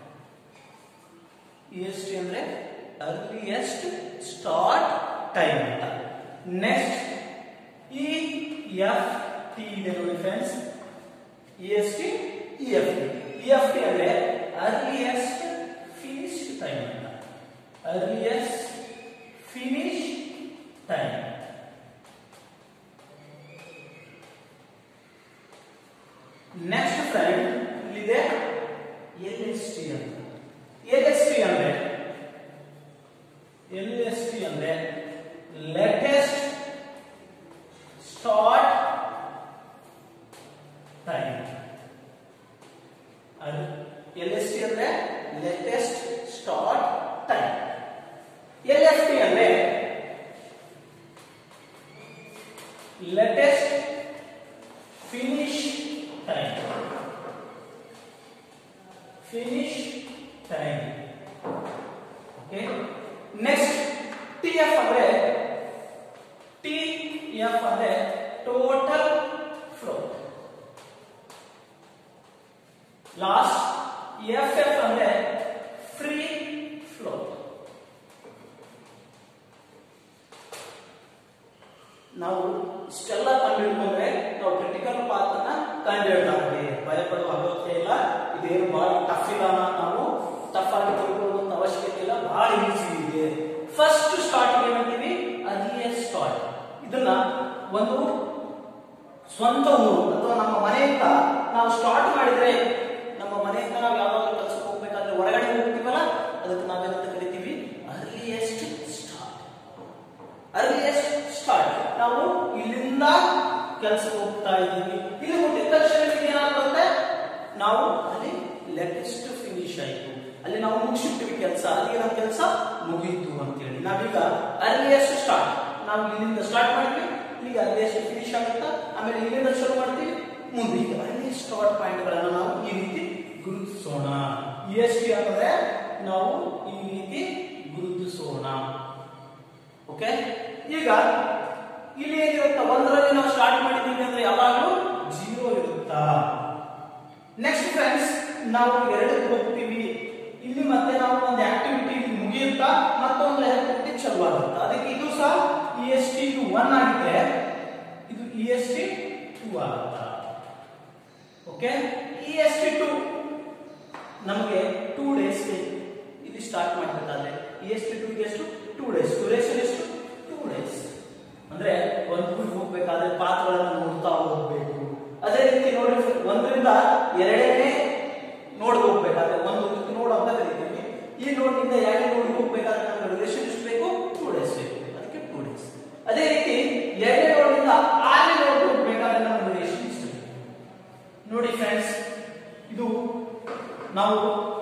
S1: E S T ಅಂದ್ರೆ ಅರ್ಲಿಯೆಸ್ಟ್ ಸ್ಟಾರ್ಟ್ ಟೈಮ್ ಅಂತ ನೆಕ್ಸ್ಟ್ ಇ ಎಫ್ ಟಿ ಇದೆ ನೋಡಿ friends E S T E F T E F T ಅಂದ್ರೆ earliest finish time ಅಂತ earliest finish time next friend ಇಲ್ಲಿದೆ L S T ಅಂತ L S T ಅಂದ್ರೆ L S T ಅಂದ್ರೆ latest start time L S T ಅಂದ್ರೆ latest start time L F T ಅಂದ್ರೆ latest finish time finish time okay next T F ಅಂದ್ರೆ T F ಅಂದ್ರೆ total float last F F ಅಂದ್ರೆ free float ನಾವು ಇಷ್ಟೆಲ್ಲ ಕಂಡುಹಿಡ್ಕೊಂಡ್ರೆ ನಾವು critical path ಅನ್ನ ಕಂಡುಹಿಡ್ತಾರೆ ಭಯಪಡುವ ಅಗತ್ಯ ಇಲ್ಲ ಇದೇನು ಬಹಳ ಟಫ್ ಇಲ್ಲ ನಾವು ಟಫ್ ಆಗಿ ತಿಳ್ಕೊಳ್ಳುವಂತ ಅವಶ್ಯಕತೆ ಇಲ್ಲ ಬಹಳ ಈಸಿ ಇದೆ ಫಸ್ಟ್ ಸ್ಟಾರ್ಟ್ ಏನಂತೀವಿ ಅರ್ಲಿಯಸ್ಟ್ ಸ್ಟಾರ್ಟ್ ಇದನ್ನ ಒಂದು ಸ್ವಂತ ಊರು ಅಥವಾ ನಮ್ಮ ಮನೆಯಿಂದ ನಾವು ಸ್ಟಾರ್ಟ್ ಮಾಡಿದ್ರೆ ನಮ್ಮ ಮನೆಯಿಂದ ನಾವು ಯಾವಾಗ ಕೆಲಸಕ್ಕೆ ಹೋಗ್ಬೇಕಾದ್ರೆ ಹೊರಗಡೆ ಹೋಗ್ತೀವಲ್ಲ ಅದಕ್ಕೆ ನಾವೇನಂತ ಕರಿತೀವಿ ಅರ್ಲಿಯೆಸ್ಟ್ ಸ್ಟಾರ್ಟ್ ಅರ್ಲಿಯೆಸ್ಟ್ ಸ್ಟಾರ್ಟ್ ನಾವು ಇಲ್ಲಿಂದ ಕೆಲಸಕ್ಕೆ ಹೋಗ್ತಾ ಇದ್ದೀವಿ ಇಲ್ಲಿ ಹುಟ್ಟಿದ ತಕ್ಷಣ ನಿಮ್ಗೆ ಏನಾಗುತ್ತೆ ನಾವು ಅಲ್ಲಿ ಲೇಟೆಸ್ಟ್ ಫಿನಿಶ್ ಆಯಿತು ಅಲ್ಲಿ ನಾವು ಮುಗಿಸಿರ್ತೀವಿ ಕೆಲಸ ಅಲ್ಲಿಗೆ ನಮ್ಮ ಕೆಲಸ ಮುಗೀತು ಅಂತೇಳಿ ನಾವೀಗ ಅರ್ಲಿಯೆಸ್ಟ್ ಸ್ಟಾರ್ಟ್ ನಾವು ಇಲ್ಲಿಂದ ಸ್ಟಾರ್ಟ್ ಮಾಡ್ತೀವಿ ಈಗ ಅರ್ಲಿಯೆಸ್ಟ್ ಫಿನಿಶ್ ಆಗುತ್ತಾ ಆಮೇಲೆ ಇಲ್ಲಿಂದ ಶುರು ಮಾಡ್ತೀವಿ ಮುಂದೆ ಈಗ ಅಲ್ಲಿ ಸ್ಟಾರ್ಟ್ ಪಾಯಿಂಟ್ ಗಳನ್ನ ನಾವು ಈ ರೀತಿ ಗುರುತಿಸೋಣ ಎಸ್ ಟಿ ಅಂದ್ರೆ ನಾವು ಈ ರೀತಿ ಗುರುತಿಸೋಣ ಓಕೆ ಈಗ ಇಲ್ಲಿ ಏನಿರುತ್ತಾ ಒಂದರಲ್ಲಿ ನಾವು ಸ್ಟಾರ್ಟ್ ಮಾಡಿದ್ದೀವಿ ಅಂದ್ರೆ ಯಾವಾಗಲೂ ಜೀರೋ ಇರುತ್ತಾ ನೆಕ್ಸ್ಟ್ ಫ್ರೆಂಡ್ಸ್ ನಾವು ಎರಡಕ್ಕೆ ಹೋಗ್ತೀವಿ ಇಲ್ಲಿ ಮತ್ತೆ ನಾವು ಒಂದು ಆಕ್ಟಿವಿಟಿ ಮುಗಿಯುತ್ತಾ ಮತ್ತೊಂದು ಆಕ್ಟಿವಿಟಿ ಚಲೋ ಆಗುತ್ತಾ ಅದಕ್ಕೆ ಇದು ಸಹ ಇ ಎಸ್ ಟಿ ಒನ್ ಆಗಿದೆ ಇದು ಇ ಎಸ್ ಟಿ ಟೂ ಆಗುತ್ತಾ okay E S T two ನಮಗೆ ಟೂ ಡೇಸ್ ಬೇಕು ಇದು ಸ್ಟಾರ್ಟ್ ಮಾಡಬೇಕಾದ್ರೆ ಇ ಎಸ್ ಟಿ ಟೂ ಎಷ್ಟು ಟೂ ಡೇಸ್ ಡ್ಯೂರೇಷನ್ ಎಷ್ಟು ಟೂ ಡೇಸ್ ಅಂದ್ರೆ ಒಂದು ಊರಿಗೆ ಹೋಗ್ಬೇಕಾದ್ರೆ ಪಾತ್ರಗಳನ್ನು ನೋಡ್ತಾ ಹೋಗ್ಬೇಕು ಅದೇ ರೀತಿ ನೋಡಿ ಒಂದರಿಂದ ಎರಡನೇ ನೋಡ್ ಹೋಗ್ಬೇಕಾದ್ರೆ ಒಂದು ನೋಡ್ ಅಂತ ಕರಿತೀವಿ ಈ ನೋಡ್ನಿಂದ ಎರಡನೇ ನೋಡ್ ಹೋಗ್ಬೇಕಾದ್ರೆ ನಮ್ಗೆ ಡ್ಯೂರೇಷನ್ ಎಷ್ಟು ಬೇಕು ಟೂ ಡೇಸ್ ಬೇಕು ಅದಕ್ಕೆ ಟೂ ಡೇಸ್ ಅದೇ ರೀತಿ ಎರಡನೇ ನೋಡ್ನಿಂದ ಆರನೇ ನೋಡ್ ಹೋಗ್ಬೇಕಾದ್ರೆ ನಮ್ಗೆ ಡ್ಯೂರೇಷನ್ ಎಷ್ಟು ಬೇಕು ನೋಡಿ ಫ್ರೆಂಡ್ಸ್ ಇದು ನಾವು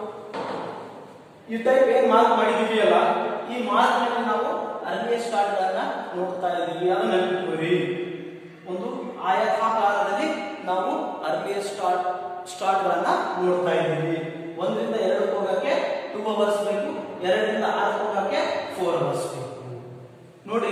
S1: ಈ ಟೈಪ್ ಏನ್ ಮಾರ್ಕ್ ಮಾಡಿದೀವಿ ಅಲ್ಲ ಈ ಮಾರ್ಕ್ ನಲ್ಲಿ ನಾವು ಅರ್ಲಿಯ ಸ್ಟಾರ್ಟ್ ಗಳನ್ನ ನೋಡ್ತಾ ಇದೀವಿ ಅದನ್ನ ನೆನಪಿಟ್ಕೊಳ್ಳಿ ಒಂದು ಆಯತಾಕಾರದಲ್ಲಿ ನಾವು ಅರ್ಲಿಯ ಸ್ಟಾರ್ಟ್ ಸ್ಟಾರ್ಟ್ ಗಳನ್ನ ನೋಡ್ತಾ ಇದ್ದೀವಿ ಒಂದರಿಂದ ಎರಡು ಹೋಗಕ್ಕೆ ಟೂ ಅವರ್ಸ್ ಬೇಕು ಎರಡರಿಂದ ಆರು ಹೋಗಕ್ಕೆ ಫೋರ್ ಅವರ್ಸ್ ಬೇಕು ನೋಡಿ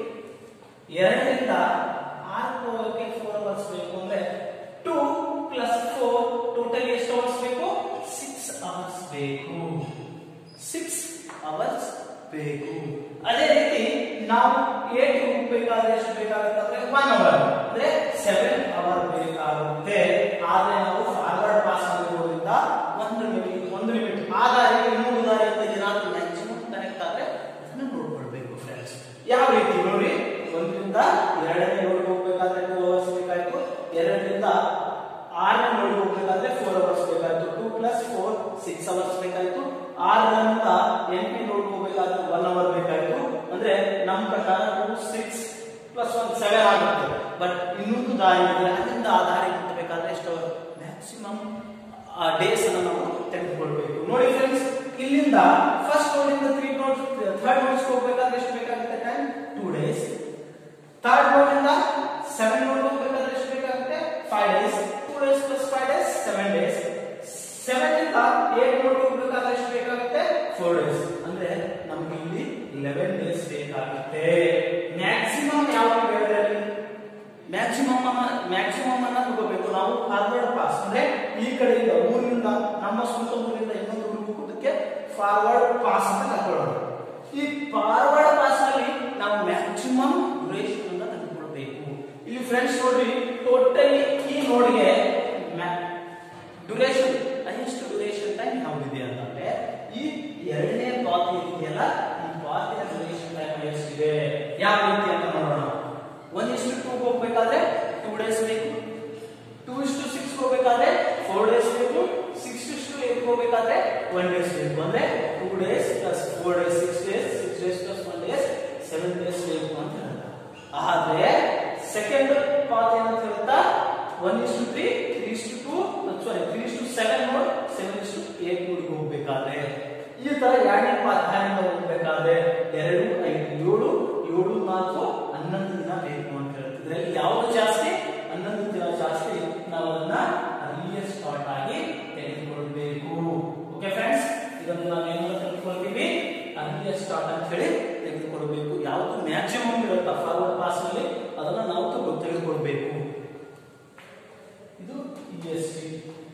S1: ಎರಡರಿಂದ ಆರು ಹೋಗಕ್ಕೆ ಫೋರ್ ಅವರ್ಸ್ ಬೇಕು ಅಂದ್ರೆ ಟೂ ಪ್ಲಸ್ ಫೋರ್ ಟೋಟಲ್ ಎಷ್ಟು ಅವರ್ಸ್ ಬೇಕು ಸಿಕ್ಸ್ ಅವರ್ಸ್ ಬೇಕು ಸಿಕ್ಸ್ ಅವರ್ಸ್ ಬೇಕು ಅದೇ ರೀತಿ ನಾವು ಏಟ್ ಹೋಗ್ಬೇಕಾದ್ರೆ ಎಷ್ಟು ಬೇಕಾಗುತ್ತೆ ಅಂದ್ರೆ ಒನ್ ಅವರ್ ಅಂದ್ರೆ ಸೆವೆನ್ ಅವರ್ ಬೇಕಾಗುತ್ತೆ ಆದ್ರೆ ನಾವು ಫಾರ್ವರ್ಡ್ ಪಾಸ್ ಆಗಿರೋದ್ರಿಂದ ಒಂದು ಮಿನಿಟ್ ಒಂದು ಲಿಮಿಟ್ ಆ ದಾರಿಗೆ ಇನ್ನೊಂದು ದಾರಿ ಅಂತ ಏನಾದ್ರು ಮ್ಯಾಕ್ಸಿಮಮ್ ಕನೆಕ್ಟ್ ಆದ್ರೆ ಅದನ್ನ ನೋಡ್ಕೊಳ್ಬೇಕು ಫ್ರೆಂಡ್ಸ್ ಯಾವ ರೀತಿ ನೋಡಿ ಒಂದರಿಂದ ಎರಡನೇ ನೋಡ್ ಹೋಗ್ಬೇಕಾದ್ರೆ ಟೂ ಅವರ್ಸ್ ಬೇಕಾಯ್ತು ಎರಡರಿಂದ ಆರನೇ ನೋಡಿ ಹೋಗ್ಬೇಕಾದ್ರೆ ಫೋರ್ ಅವರ್ಸ್ ಬೇಕಾಯ್ತು two plus four six hours ಬೇಕಾಯ್ತು ಆರರಿಂದ ಎಂಟನೇ ನೋಡಿ ಹೋಗ್ಬೇಕಾದ್ರೆ ಒನ್ ಅವರ್ ಬೇಕಾಯ್ತು ಅಂದ್ರೆ ನಮ್ಮ ಪ್ರಕಾರ two six plus one seven ಆಗುತ್ತೆ ಬಟ್ ಇನ್ನೊಂದು ದಾರಿ ಇದೆ ಅಲ್ಲಿಂದ ಆ ದಾರಿ ಮುಟ್ಟಬೇಕಾದ್ರೆ ಎಷ್ಟು ಮ್ಯಾಕ್ಸಿಮಮ್ ಡೇಸ್ ಅನ್ನು ನಾವು ತೆಗೆದುಕೊಳ್ಬೇಕು ನೋಡಿ ಫ್ರೆಂಡ್ಸ್ ಇಲ್ಲಿಂದ ಫಸ್ಟ್ ನೋಡಿಂದ ತ್ರೀ ನೋಟ್ಸ್ ಥರ್ಡ್ ನೋಟ್ಸ್ ಹೋಗ್ಬೇಕಾದ್ರೆ ಎಷ್ಟು ಬೇಕಾಗುತ್ತೆ ಟೈಮ್ ಟೂ ಡೇಸ್ ಥರ್ಡ್ ನೋಡಿಂದ ಸೆವೆನ್ ನೋಟ್ ಹೋಗ್ಬೇಕಾದ್ರೆ ಎಷ್ಟು ಬೇಕಾಗುತ್ತೆ five days two days plus five days seven days seven ಇಂದ ಏಟ್ ನೋಟ್ ಹೋಗ್ಬೇಕಾದ್ರೆ ಎಷ್ಟು ಬೇಕಾಗುತ್ತೆ ಫೋರ್ ಡೇಸ್ ಅಂದ್ರೆ ನಮ್ಗೆ ಇಲ್ಲಿ ಲೆವೆನ್ ಡೇಸ್ ಬೇಕಾಗುತ್ತೆ ಮ್ಯಾಕ್ಸಿಮಮ್ ಯಾವ ವೇಳೆಯಲ್ಲಿ ಮ್ಯಾಕ್ಸಿಮಮ್ ಮ್ಯಾಕ್ಸಿಮಮ್ ಅನ್ನ ತಗೋಬೇಕು ನಾವು ಫಾರ್ವರ್ಡ್ ಪಾಸ್ ಅಂದ್ರೆ ಈ ಕಡೆಯಿಂದ ಊರಿನಿಂದ ನಮ್ಮ ಸ್ವಂತ ಊರಿನಿಂದ ಇನ್ನೊಂದು ಊರಿಗೆ ಹೋಗೋದಕ್ಕೆ ಫಾರ್ವರ್ಡ್ ಪಾಸ್ ಅಂತ ತಗೊಳ್ಳೋಣ ಈ ಫಾರ್ವರ್ಡ್ ಪಾಸ್ ನಲ್ಲಿ ನಾವು ಮ್ಯಾಕ್ಸಿಮಮ್ ಡ್ಯೂರೇಷನ್ ಅನ್ನ ತೆಗೆದುಕೊಳ್ಬೇಕು ಇಲ್ಲಿ ಫ್ರೆಂಡ್ಸ್ ನೋಡ್ರಿ ಟೋಟಲಿ ಈ ನೋಡ್ಗೆ ಡ್ಯೂರೇಷನ್ ಹೈಯೆಸ್ಟ್ ಡ್ಯೂರೇಷನ್ ಟೈಮ್ ಯಾವ್ದಿದೆ ಅಂತಂದ್ರೆ ಈ ಎರಡನೇ ಪಾತ್ ಇದೆಯಲ್ಲ ಈ ಪಾತಿನ ಡ್ಯೂರೇಷನ್ ಟೈಮ್ ಎಷ್ಟಿದೆ ಯಾವ ರೀತಿ ಅಂತ ನೋಡೋಣ ಒನ್ ಇಷ್ಟು ಟೂ ಹೋಗ್ಬೇಕಾದ್ರೆ ಟೂ ಡೇಸ್ ಬೇಕು ಟೂ ಇಷ್ಟು ಸಿಕ್ಸ್ ಹೋಗ್ಬೇಕಾದ್ರೆ ಫೋರ್ ಡೇಸ್ ಬೇಕು ಸಿಕ್ಸ್ ಇಷ್ಟು ಏಟ್ ಹೋಗ್ಬೇಕಾದ್ರೆ ಒನ್ ಡೇಸ್ ಬೇಕು ಅಂದ್ರೆ two days plus four days six days six days plus one days seven days ಬೇಕು ಅಂತ ಹೇಳ್ತಾರೆ ಆದ್ರೆ ಸೆಕೆಂಡ್ ಪಾತ್ ಏನಂತ ಹೇಳ್ತಾ ಒನ್ ಇಷ್ಟು ತ್ರೀ ತ್ರೀ ಇಷ್ಟು ಟೂ ಸಾರಿ ತ್ರೀ ಇಷ್ಟು ಸೆವೆನ್ ನೋಡ್ ಸೆವೆನ್ ಇಷ್ಟು ಏಟ್ ನೋಡ್ಗೆ ಹೋಗ್ಬೇಕಾದ್ರೆ ಈ ತರ ಎರಡನೇ ಪಾಠದಿಂದ ಹೋಗ್ಬೇಕಾದ್ರೆ ಎರಡು ಐದು ಏಳು ಏಳು ನಾಲ್ಕು ಹನ್ನೊಂದು ದಿನ ಬೇಕು ಅಂತ ಹೇಳ್ತಿದ್ರೆ ಯಾವುದು ಜಾಸ್ತಿ ಹನ್ನೊಂದು ದಿನ ಜಾಸ್ತಿ ನಾವು ಅದನ್ನ ಅಲ್ಲಿಯೇ ಸ್ಟಾರ್ಟ್ ಆಗಿ ತೆಗೆದುಕೊಳ್ಬೇಕು ಓಕೆ ಫ್ರೆಂಡ್ಸ್ ಇದನ್ನು ನಾವು ಏನು ತೆಗೆದುಕೊಳ್ತೀವಿ ಅಲ್ಲಿಯೇ ಸ್ಟಾರ್ಟ್ ಅಂತ ಹೇಳಿ ತೆಗೆದುಕೊಳ್ಬೇಕು ಯಾವುದು ಮ್ಯಾಕ್ಸಿಮಮ್ ಇರುತ್ತಾ ಫಾರ್ವರ್ಡ್ ಪಾಸ್ ನಲ್ಲಿ ಅದನ್ನ ನಾವು ತಗೊ- ತೆಗೆದುಕೊಳ್ಬೇಕು ಇದು E S T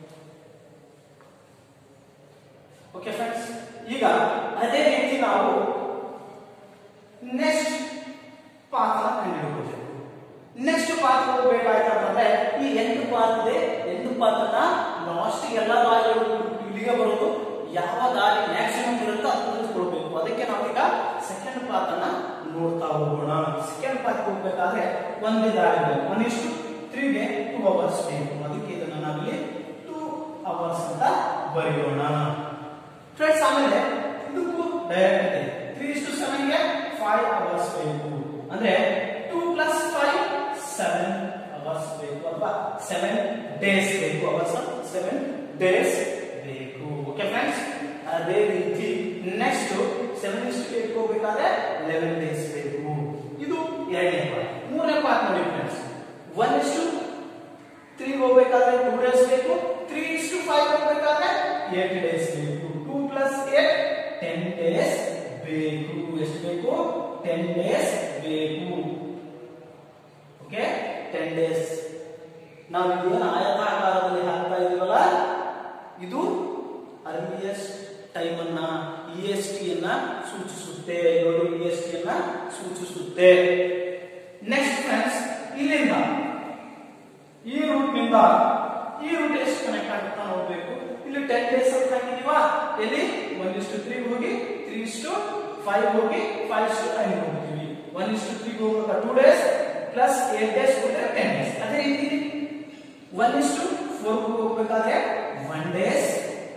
S1: okay friends ಈಗ ಅದೇ ರೀತಿ ನಾವು ನೆಕ್ಸ್ಟ್ ಪಾತ್ರ ಕಂಡುಹಿಡಿಯಬೇಕು ನೆಕ್ಸ್ಟ್ ಪಾತ್ರ ಹೋಗ್ಬೇಕಾಯ್ತಂದ್ರೆ ಈ ಎಂಟು ಪಾತ್ ಇದೆ ಎಂಟು ಪಾತ್ರನ ಲಾಸ್ಟ್ ಎಲ್ಲ ದಾರಿಗಳು ಇಲ್ಲಿಗೆ ಬರೋದು ಯಾವ ದಾರಿ ಮ್ಯಾಕ್ಸಿಮಮ್ ಇರುತ್ತೋ ಅದನ್ನ ತಿಳಿಸ್ಕೊಳ್ಬೇಕು ಅದಕ್ಕೆ ನಾವೀಗ ಸೆಕೆಂಡ್ ಪಾತನ್ನ ನೋಡ್ತಾ ಹೋಗೋಣ ಸೆಕೆಂಡ್ ಪಾತ್ ಹೋಗ್ಬೇಕಾದ್ರೆ ಒಂದೇ ದಾರಿ ಇದೆ ಒಂದಿಷ್ಟು ತ್ರೀಗೆ ಟೂ ಅವರ್ಸ್ ಬೇಕು ಅದಕ್ಕೆ ಇದನ್ನ ನಾವಿಲ್ಲಿ ಟೂ ಅವರ್ಸ್ ಅಂತ ಬರೆಯೋಣ ಫ್ರೆಂಡ್ಸ್ ಆಮೇಲೆ ಇದಕ್ಕೂ ಡೈರೆಕ್ಟ್ ಇದೆ ತ್ರೀ ಟು ಸೆವೆನ್ಗೆ ಫೈವ್ ಅವರ್ಸ್ ಬೇಕು ಅಂದ್ರೆ two plus five seven hours ಬೇಕು ಅಥವಾ ಸೆವೆನ್ ಡೇಸ್ ಬೇಕು ಅವರ್ಸ್ ಸೆವೆನ್ ಡೇಸ್ ಬೇಕು ಓಕೆ ಫ್ರೆಂಡ್ಸ್ ಅದೇ ರೀತಿ ನೆಕ್ಸ್ಟ್ ಸೆವೆನ್ ಇಷ್ಟು ಏಟ್ ಹೋಗ್ಬೇಕಾದ್ರೆ ಲೆವೆನ್ ಡೇಸ್ ಬೇಕು ಇದು ಎರಡನೇ ಪಾರ್ಟ್ ಮೂರನೇ ಪಾರ್ಟ್ ನೋಡಿ ಫ್ರೆಂಡ್ಸ್ ಒನ್ ಇಷ್ಟು ತ್ರೀ ಹೋಗ್ಬೇಕಾದ್ರೆ ಟೂ ಡೇಸ್ ಬೇಕು ತ್ರೀ ಇಷ್ಟು ಫೈವ್ ಹೋಗ್ಬೇಕಾದ್ರೆ ಏಟ್ ಡೇಸ್ ಬೇಕು two plus eight ten days ಬೇಕು ಎಷ್ಟು ಬೇಕು ಟೆನ್ ಡೇಸ್ ಬೇಕು ಓಕೆ ಟೆನ್ ಡೇಸ್ ನಾವು ಇದೇನು ಆಯತಾಕಾರದಲ್ಲಿ ಹಾಕ್ತಾ ಇದೀವಲ್ಲ ಇದು ಅರ್ಲಿಯಸ್ಟ್ ಟೈಮ್ ಅನ್ನ ಇ ಎಸ್ ಟಿ ಅನ್ನ ಸೂಚಿಸುತ್ತೆ ನೋಡಿ ಇ ಎಸ್ ಟಿ ಅನ್ನ ಸೂಚಿಸುತ್ತೆ ನೆಕ್ಸ್ಟ್ ಫ್ರೆಂಡ್ಸ್ ಇಲ್ಲಿಂದ ಈ ರೂಟ್ ನಿಂದ ಈ ರೂಟ್ ಎಷ್ಟು ಕನೆಕ್ಟ್ ಆಗುತ್ತಾ ನೋಡ್ಬೇಕು ಇಲ್ಲಿ ಟೆನ್ ಡೇಸ್ ಅಂತ ಹಾಕಿದೀವಾ ಎಲ್ಲಿ ಒನ್ ಇಷ್ಟು ತ್ರೀ ಹೋಗಿ ತ್ರೀ ಇಷ್ಟು ಫೈವ್ ಹೋಗಿ ಫೈವ್ ಇಷ್ಟು ನೈನ್ ಹೋಗ್ತೀವಿ ಒನ್ ಇಷ್ಟು ತ್ರೀ ಹೋಗ್ಬೇಕಾ two days plus eight days ಹೋದ್ರೆ ಟೆನ್ ಡೇಸ್ ಅದೇ ರೀತಿ ಒನ್ ಇಷ್ಟು ಫೋರ್ ಹೋಗ್ಬೇಕಾದ್ರೆ ಒನ್ ಡೇಸ್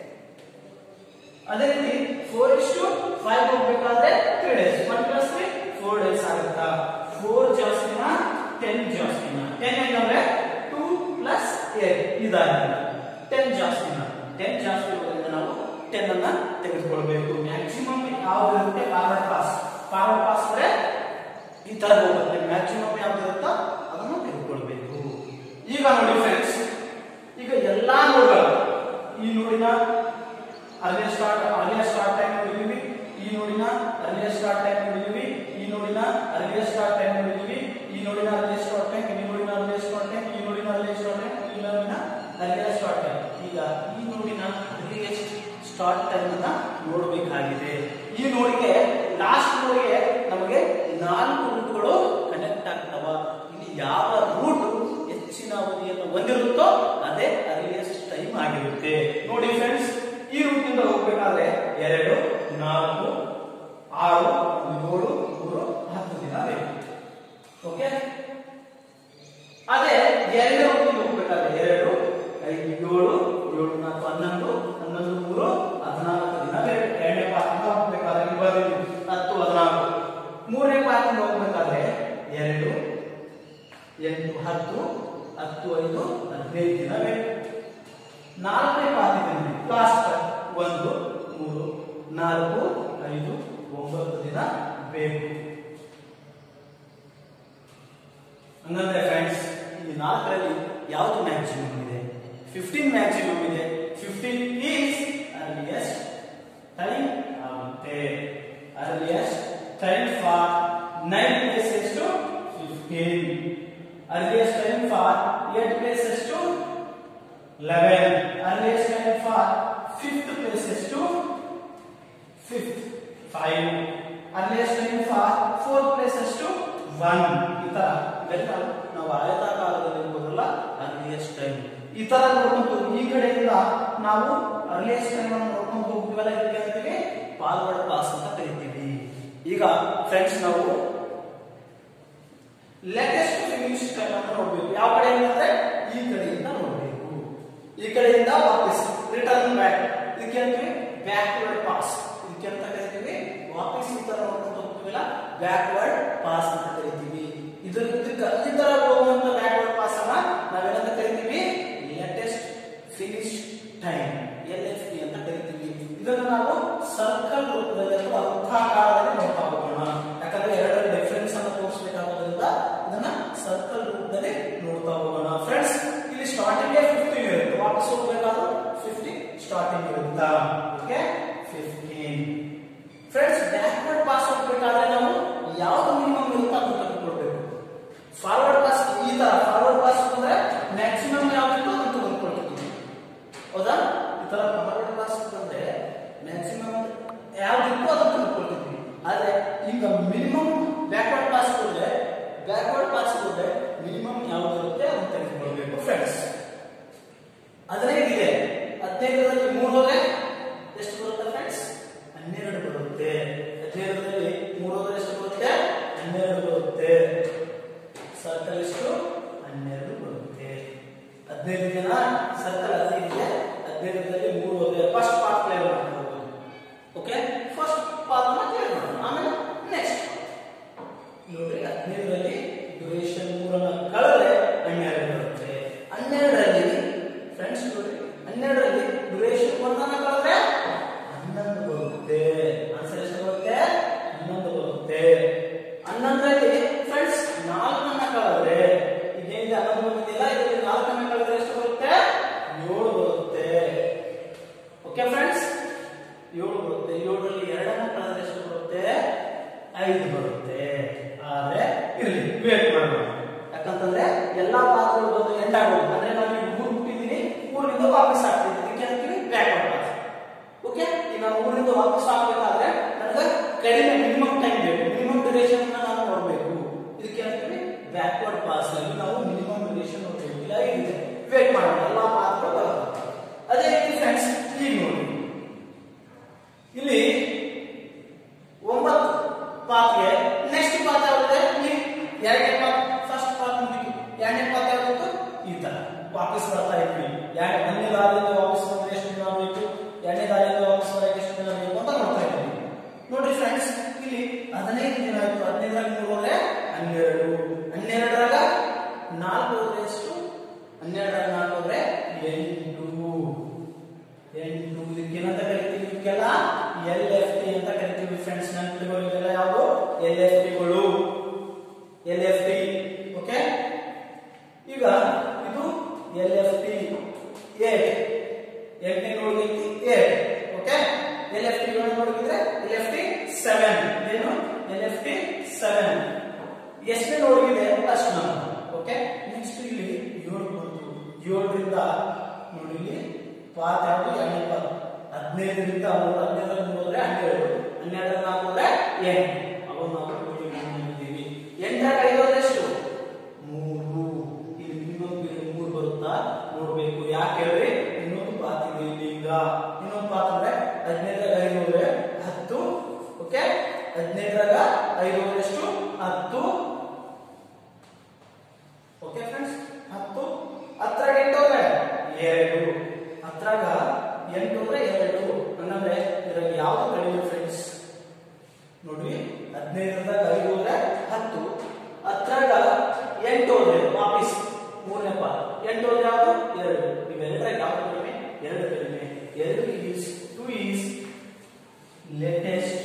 S1: ಅದೇ ರೀತಿ ಫೋರ್ ಇಷ್ಟು ಫೈವ್ ಹೋಗ್ಬೇಕಾದ್ರೆ three days one plus three four days ಆಗುತ್ತಾ ಫೋರ್ ಜಾಸ್ತಿನ ಟೆನ್ ಜಾಸ್ತಿನ ಟೆನ್ ಹೆಂಗಂದ್ರೆ ಟೂ ಪ್ಲಸ್ ಏಟ್ ಇದಾಗಿದೆ ಟೆನ್ ಜಾಸ್ತಿನ ಟೆನ್ ಜಾಸ್ತಿ ಇರೋದ್ರಿಂದ ನಾವು ಟೆನ್ ಅನ್ನ ತೆಗೆದುಕೊಳ್ಬೇಕು ಮ್ಯಾಕ್ಸಿಮಮ್ ಯಾವ್ದು ಇರುತ್ತೆ ಫಾರ್ವರ್ಡ್ ಪಾಸ್ ಫಾರ್ವರ್ಡ್ ಪಾಸ್ ಅಂದ್ರೆ ಈ ತರ ಹೋಗುತ್ತೆ ಮ್ಯಾಕ್ಸಿಮಮ್ ಯಾವ್ದು ಇರುತ್ತೋ ಅದನ್ನು ತೆಗೆದುಕೊಳ್ಬೇಕು ಈಗ ನೋಡಿ ಫ್ರೆಂಡ್ಸ್ ಈಗ ಎಲ್ಲಾ ನೋಡ್ಗಳು ಈ ನೋಡಿನ ಅರ್ಲಿಯ ಸ್ಟಾರ್ಟ್ ಅರ್ಲಿಯ ಸ್ಟಾರ್ಟ್ ಟೈಮ್ ನೋಡಿದೀವಿ ಈ ನೋಡಿನ ಅರ್ಲಿಯ ಸ್ಟಾರ್ಟ್ ಟೈಮ್ ನೋಡಿದೀವಿ ಈ ನೋಡಿನ ಅರ್ಲಿಯ ಸ್ಟಾರ್ಟ್ ಟೈಮ್ ನೋಡಿದೀವಿ ಈ ನೋಡಿನ ಅರ್ಲಿಯ ಸ್ಟಾರ್ಟ್ ಟೈಮ್ ಈ ನೋಡಿನ ಅರ್ಲಿಯ ಸ್ಟಾರ್ಟ್ ಟೈಮ್ ಈ ನೋಡಿನ ಅರ್ಲಿಯ ಸ್ಟಾರ್ಟ್ ಟೈಮ್ ಈ ನೋಡಿನ ಅರ್ಲಿಯ ಸ್ಟಾರ್ಟ್ ಟೈಮ್ ಈಗ ಈ ನೋಡಿನ ಅರ್ಲಿಯಸ್ಟ್ ಸ್ಟಾರ್ಟ್ ಟೈಮ್ ಅನ್ನ ನೋಡಬೇಕಾಗಿದೆ ಈ ನೋಡಿಗೆ ಲಾಸ್ಟ್ ನೋಡಿಗೆ ನಮಗೆ ನಾಲ್ಕು ರೂಟ್ಗಳು ಕನೆಕ್ಟ್ ಆಗ್ತವ ಇಲ್ಲಿ ಯಾವ ರೂಟ್ ಹೆಚ್ಚಿನ ಅವಧಿಯನ್ನು ಹೊಂದಿರುತ್ತೋ ಅದೇ ಅರ್ಲಿಯಸ್ಟ್ ಟೈಮ್ ಆಗಿರುತ್ತೆ ನೋಡಿ ಫ್ರೆಂಡ್ಸ್ ಈ ರೂಟ್ ನಿಂದ ಹೋಗ್ಬೇಕಾದ್ರೆ ಎರಡು ನಾಲ್ಕು ಆರು ಏಳು ಮೂರು ಹತ್ತು ದಿನ ಬೇಕು ಓಕೆ ಅದೇ ಎರಡನೇ ರೂಟ್ ಹೋಗ್ಬೇಕಾದ್ರೆ ಎರಡು ಐದು ಏಳು ಏಳು ನಾಲ್ಕು ಹನ್ನೊಂದು ಹನ್ನೊಂದು ಮೂರು ಹದಿನಾಲ್ಕು ದಿನ ಬೇಕು ಎರಡನೇ ಪಾತ್ರ ಹೋಗ್ಬೇಕಾದ್ರೆ ಇಲ್ಲಿ ಬರ್ತೀವಿ ಹತ್ತು ಹದಿನಾಲ್ಕು ಮೂರನೇ ಪಾತ್ರ ಹೋಗ್ಬೇಕಾದ್ರೆ ಎರಡು ಎಂಟು ಹತ್ತು ಹತ್ತು ಐದು ಹದಿನೈದು ದಿನ ಬೇಕು ನಾಲ್ಕನೇ ಪಾತ್ರದಲ್ಲಿ ಲಾಸ್ಟ್ ಒಂದು ಮೂರು ನಾಲ್ಕು ಐದು ಒಂಬತ್ತು ದಿನ ಬೇಕು ಹಂಗಂದ್ರೆ ಫ್ರೆಂಡ್ಸ್ ಈ ನಾಲ್ಕರಲ್ಲಿ ಯಾವುದು ಮ್ಯಾಕ್ಸಿಮಮ್ ಇದೆ ಫಿಫ್ಟೀನ್ ಮ್ಯಾಕ್ಸಿಮಮ್ ಇದೆ ಫಿಫ್ಟೀನ್ ಈಸ್ ಅರ್ಲಿಯಸ್ಟ್ ಟೈಮ್ ಆಗುತ್ತೆ earliest time for nine places to fifteen earliest time for eight places to eleven earliest time for fifth places to fifth five earliest time for fourth places to one ಈ ತರ ಇವೆಲ್ಲ ನಾವು ಆಯತಾಕಾರದಲ್ಲಿ ಇರ್ಬೋದಲ್ಲ earliest time ಈ ತರ ನೋಡ್ಕೊಂಡು ಈ ಕಡೆಯಿಂದ ನಾವು ಅರ್ಲಿಯಸ್ಟ್ ಟೈಮ್ ಅನ್ನು ನೋಡ್ಕೊಂಡು ಹೋಗ್ತೀವಲ್ಲ ಇದಕ್ಕೆ ಅಂತೀವಿ ಫಾರ್ವರ್ಡ್ ಪಾಸ್ ಅಂತ ಕರಿತೀವಿ ಈಗ ಫ್ರೆಂಡ್ಸ್ ನಾವು ಲೇಟೆಸ್ಟ್ ಫಿನಿಶ್ ಟೈಮ್ ಅಂತ ನೋಡ್ಬೇಕು ಯಾವ ಕಡೆಯಿಂದ ಅಂದ್ರೆ ಈ ಕಡೆಯಿಂದ ನೋಡ್ಬೇಕು ಈ ಕಡೆಯಿಂದ ವಾಪಸ್ ರಿಟರ್ನ್ ಬ್ಯಾಕ್ ಇದಕ್ಕೆ ಅಂತೀವಿ ಬ್ಯಾಕ್ವರ್ಡ್ ಪಾಸ್ ಇದಕ್ಕೆ ಅಂತ ಕರಿತೀವಿ ವಾಪಸ್ ಈ ತರ ನೋಡ್ಕೊಂಡು ಹೋಗ್ತೀವಲ್ಲ ಬ್ಯಾಕ್ವರ್ಡ್ ಪಾಸ್ ಅಂತ ಕರಿತೀವಿ ಇದು ಇದಕ್ಕೆ ಈ ತರ ಹೋಗುವಂತ ಬ್ಯಾಕ್ವರ್ಡ್ ಪಾಸ್ ಅನ್ನ ನಾವೇನಂತ ಕರಿತೀವಿ latest finish time L F T ಅಂತ ಕರಿತೀವಿ ಇದನ್ನು ನಾವು ಸರ್ಕಲ್ ರೂಪದಲ್ಲಿ ಅಥವಾ ವೃತ್ತಾಕಾರದಲ್ಲಿ ನೋಡ್ತಾ ಹೋಗೋಣ ಯಾಕಂದ್ರೆ ಎರಡರ ಡಿಫರೆನ್ಸ್ ಅನ್ನು ತೋರಿಸಬೇಕಾಗೋದ್ರಿಂದ ಇದನ್ನ ಸರ್ಕಲ್ ರೂಪದಲ್ಲಿ ನೋಡ್ತಾ ಹೋಗೋಣ ಫ್ರೆಂಡ್ಸ್ ಇಲ್ಲಿ ಸ್ಟಾರ್ಟಿಂಗ್ ಫಿಫ್ಟೀನ್ ಇರುತ್ತೆ ವಾಪಸ್ ಹೋಗ್ಬೇಕಾದ್ರೂ ಫಿಫ್ಟೀನ್ ಸ್ಟಾರ್ಟಿಂಗ್ ಇರುತ್ತಾ okay fifteen friends backward pass ಹೋಗ್ಬೇಕಾದ್ರೆ ನಾವು ಯಾವ್ದು ಮಿನಿಮಮ್ ಇರುತ್ತೋ ಅದನ್ನ ತೆಗೆದುಕೊಳ್ಬೇಕು ಫಾರ್ವರ್ಡ್ ಪಾಸ್ ಈ ತರ ಫಾರ್ವರ್ಡ್ ಪಾಸ್ ಅಂದ್ರೆ ಮ್ಯಾಕ್ಸಿಮಮ್ ಯಾವ್ದಿತ್ತು ಅದನ್ನ ತೆಗೆದುಕೊಳ್ತೀವಿ ಹೌದಾ ಈ ತರ ಫಾರ್ವರ್ಡ್ ಪಾಸ್ ಅಂತಂದ್ರೆ ಮ್ಯಾಕ್ಸಿಮಮ್ ಯಾವ್ದಿತ್ತು ಅದನ್ನ ತೆಗೆದುಕೊಳ್ತೀವಿ ಆದ್ರೆ ಈಗ ಮಿನಿಮಮ್ ಬ್ಯಾಕ್ವರ್ಡ್ ಪಾಸ್ ಹೋದ್ರೆ ಬ್ಯಾಕ್ವರ್ಡ್ ಪಾಸ್ ಹೋದ್ರೆ ಮಿನಿಮಮ್ ಯಾವ್ದಿರುತ್ತೆ ಅದನ್ನ ತೆಗೆದುಕೊಳ್ಬೇಕು ಫ್ರೆಂಡ್ಸ್ ಹದಿನೈದಿದೆ ಹದಿನೈದರಲ್ಲಿ ಮೂರು ಹೋದ್ರೆ ಎಷ್ಟು ಬರುತ್ತೆ ಫ್ರೆಂಡ್ಸ್ ಹನ್ನೆರಡು ಬರುತ್ತೆ ಹದಿನೈದರಲ್ಲಿ ಮೂರು ಹೋದ್ರೆ ಎಷ್ಟು ಬರುತ್ತೆ ಹನ್ನೆರಡು ಬರುತ್ತೆ ಸರ್ಕಲ್ ಎಷ್ಟು ಹನ್ನೆರಡು ಬರುತ್ತೆ ಏಳು ಬರುತ್ತೆ ಏಳರಲ್ಲಿ ಎರಡನ್ನ ಕಳೆದ್ರೆ ಎಷ್ಟು ಬರುತ್ತೆ ಐದು ಬರುತ್ತೆ ಆದ್ರೆ ಇರಲಿ ವೇಟ್ ಮಾಡೋಣ ಯಾಕಂತಂದ್ರೆ ಎಲ್ಲಾ ಪಾತ್ರಗಳು ಬಂದು ಎಂಡ್ ಆಗೋದು ಅಂದ್ರೆ ನಾವು ಈಗ ಊರ್ ಬಿಟ್ಟಿದ್ದೀನಿ ಊರಿಂದ ವಾಪಸ್ ಆಗ್ತೀವಿ ಇದಕ್ಕೆ ಅಂತೀವಿ ಬ್ಯಾಕ್ವರ್ಡ್ ಪಾಸ್ ಓಕೆ ಈಗ ನಾನು ಊರಿಂದ ವಾಪಸ್ ಆಗ್ಬೇಕಾದ್ರೆ ನನಗೆ ಕಡಿಮೆ ಮಿನಿಮಮ್ ಟೈಮ್ ಬೇಕು ಮಿನಿಮಮ್ ಡ್ಯೂರೇಷನ್ ನಾನು ನೋಡಬೇಕು ಇದಕ್ಕೆ ಅಂತೀವಿ ಬ್ಯಾಕ್ವರ್ಡ್ ಪಾಸ್ ಅಲ್ಲಿ ನಾವು ಮಿನಿಮಮ್ ಡ್ಯೂರೇಷನ್ ನೋಡಬೇಕು ಇಲ್ಲ ಇದೆ ವೇಟ್ ಮಾಡೋಣ ಎಲ್ಲಾ ಪಾತ್ರಗಳು ಬರುತ್ತೆ ಅದೇ ರೀತಿ ಫ್ರೆಂಡ್ಸ್ ಈಗ ನೋಡಿ ಇಲ್ಲಿ ಒಂಬತ್ತು ಪಾತ್ಗೆ ನೆಕ್ಸ್ಟ್ ಪಾತ್ ಯಾವ್ದಿದೆ ಇಲ್ಲಿ ಎರಡನೇ ಪಾತ್ ಫಸ್ಟ್ ಪಾತ್ ಮುಗಿತು ಎರಡನೇ ಪಾತ್ ಯಾವ್ದಿತ್ತು ಈ ತರ ವಾಪಸ್ ಬರ್ತಾ ಇದ್ವಿ ಎರಡು ಒಂದನೇ ದಾರಿಯಿಂದ ವಾಪಸ್ ಬಂದ್ರೆ ಎಷ್ಟು ದಿನ ಬೇಕು ಎರಡನೇ ದಾರಿಯಿಂದ ವಾಪಸ್ ಬರಕ್ಕೆ ಎಷ್ಟು ದಿನ ಬೇಕು ಅಂತ ನೋಡ್ತಾ ಇದ್ವಿ ನೋಡ್ರಿ ಫ್ರೆಂಡ್ಸ್ ಇಲ್ಲಿ ಹದಿನೈದು ದಿನ ಆಯ್ತು ಹದಿನೈದರಾಗ ಮೂರು ಹೋದ್ರೆ ಹನ್ನೆರಡು ಹನ್ನೆರಡರಾಗ ನಾಲ್ಕು ಹೋದ್ರೆ ಎಷ್ಟು ಹನ್ನೆರಡರಾಗ ನಾಲ್ಕು ಹೋದ್ರೆ ಎಂಟು ಎಂಟು ಇದಕ್ಕೆ ಏನಂತ ಕರಿತೀವಿ ಇದಕ್ಕೆಲ್ಲ ಎಲ್ ಎಫ್ ಟಿ ಅಂತ ಕರಿತೀವಿ ಫ್ರೆಂಡ್ಸ್ ನೆನಪಿಗಳು ಇವೆಲ್ಲ ಯಾವುದು ಎಲ್ ಎಫ್ ಟಿಗಳು ಎಲ್ ಎಫ್ ಟಿ ಓಕೆ ಈಗ ಇದು ಎಲ್ ಎಫ್ ಟಿ ಏಟ್ ಎಂಟನೇ ನೋಡಿದೈತಿ eight okay L F T ನೋಡಿದ್ರೆ ಎಲ್ ಎಫ್ ಟಿ ಸೆವೆನ್ ಏನು ಎಲ್ ಎಫ್ ಟಿ ಸೆವೆನ್ ಎಷ್ಟನೇ ನೋಡಿದೆ ಅಷ್ಟು ನಂಬರ್ ಓಕೆ ನೆಕ್ಸ್ಟ್ ಇಲ್ಲಿ ಏಳು ಬಂತು ಏಳರಿಂದ ನೋಡಿ ಇಲ್ಲಿ ಪಾತ್ ಯಾವುದು ಎರಡನೇ ಪಾತ್ ಹದಿನೈದರಿಂದ ಮೂರು ಹದಿನೈದರಲ್ಲಿ ಮೂರು ಹೋದ್ರೆ ಹನ್ನೆರಡು ಹನ್ನೆರಡರ ನಾಲ್ಕು ಹೋದ್ರೆ ಎಂಟು ಅವು ನಾವು ನೋಡಿದ್ದೀವಿ ಎಂಟರಾಗ ಐದು ಹೋದ್ರೆ ಎಷ್ಟು ಮೂರು ಇಲ್ಲಿ ಮಿನಿಮಮ್ ಮೂರು ಬರುತ್ತಾ ನೋಡ್ಬೇಕು ಯಾಕೆ ಹೇಳ್ರಿ ಇನ್ನೊಂದು ಪಾತ್ ಇದೆ ಇಲ್ಲಿ ಈಗ ಇನ್ನೊಂದು ಪಾತ್ ಅಂದ್ರೆ ಹದಿನೈದರಾಗ ಐದು ಹೋದ್ರೆ ಹತ್ತು ಓಕೆ ಹದಿನೈದರಾಗ ಐದು ಹೋದ್ರೆ ಎಷ್ಟು ಹತ್ತು ಓಕೆ ಫ್ರೆಂಡ್ಸ್ ಹತ್ತು ಹತ್ತರಾಗ ಎಂಟು ಹೋದ್ರೆ ಎರಡು ಹತ್ತರಾಗ ಎಂಟು ಅಂದ್ರೆ ಎರಡು ಹಂಗಂದ್ರೆ ಇದ್ರಾಗ ಯಾವ್ದು ಕಡಿಮೆ ಫ್ರೆಂಡ್ಸ್ ನೋಡ್ರಿ ಹದಿನೈದರದಾಗ ಐದು ಹೋದ್ರೆ ಹತ್ತು ಹತ್ತರಾಗ ಎಂಟು ಹೋದ್ರೆ ವಾಪಸ್ ಮೂರನೇ ಪಾದ ಎಂಟು ಹೋದ್ರೆ ಯಾವುದು ಎರಡು ಇವೆರಡರಾಗ ಯಾವ್ದು ಕಡಿಮೆ ಎರಡು ಕಡಿಮೆ ಎರಡು is two is latest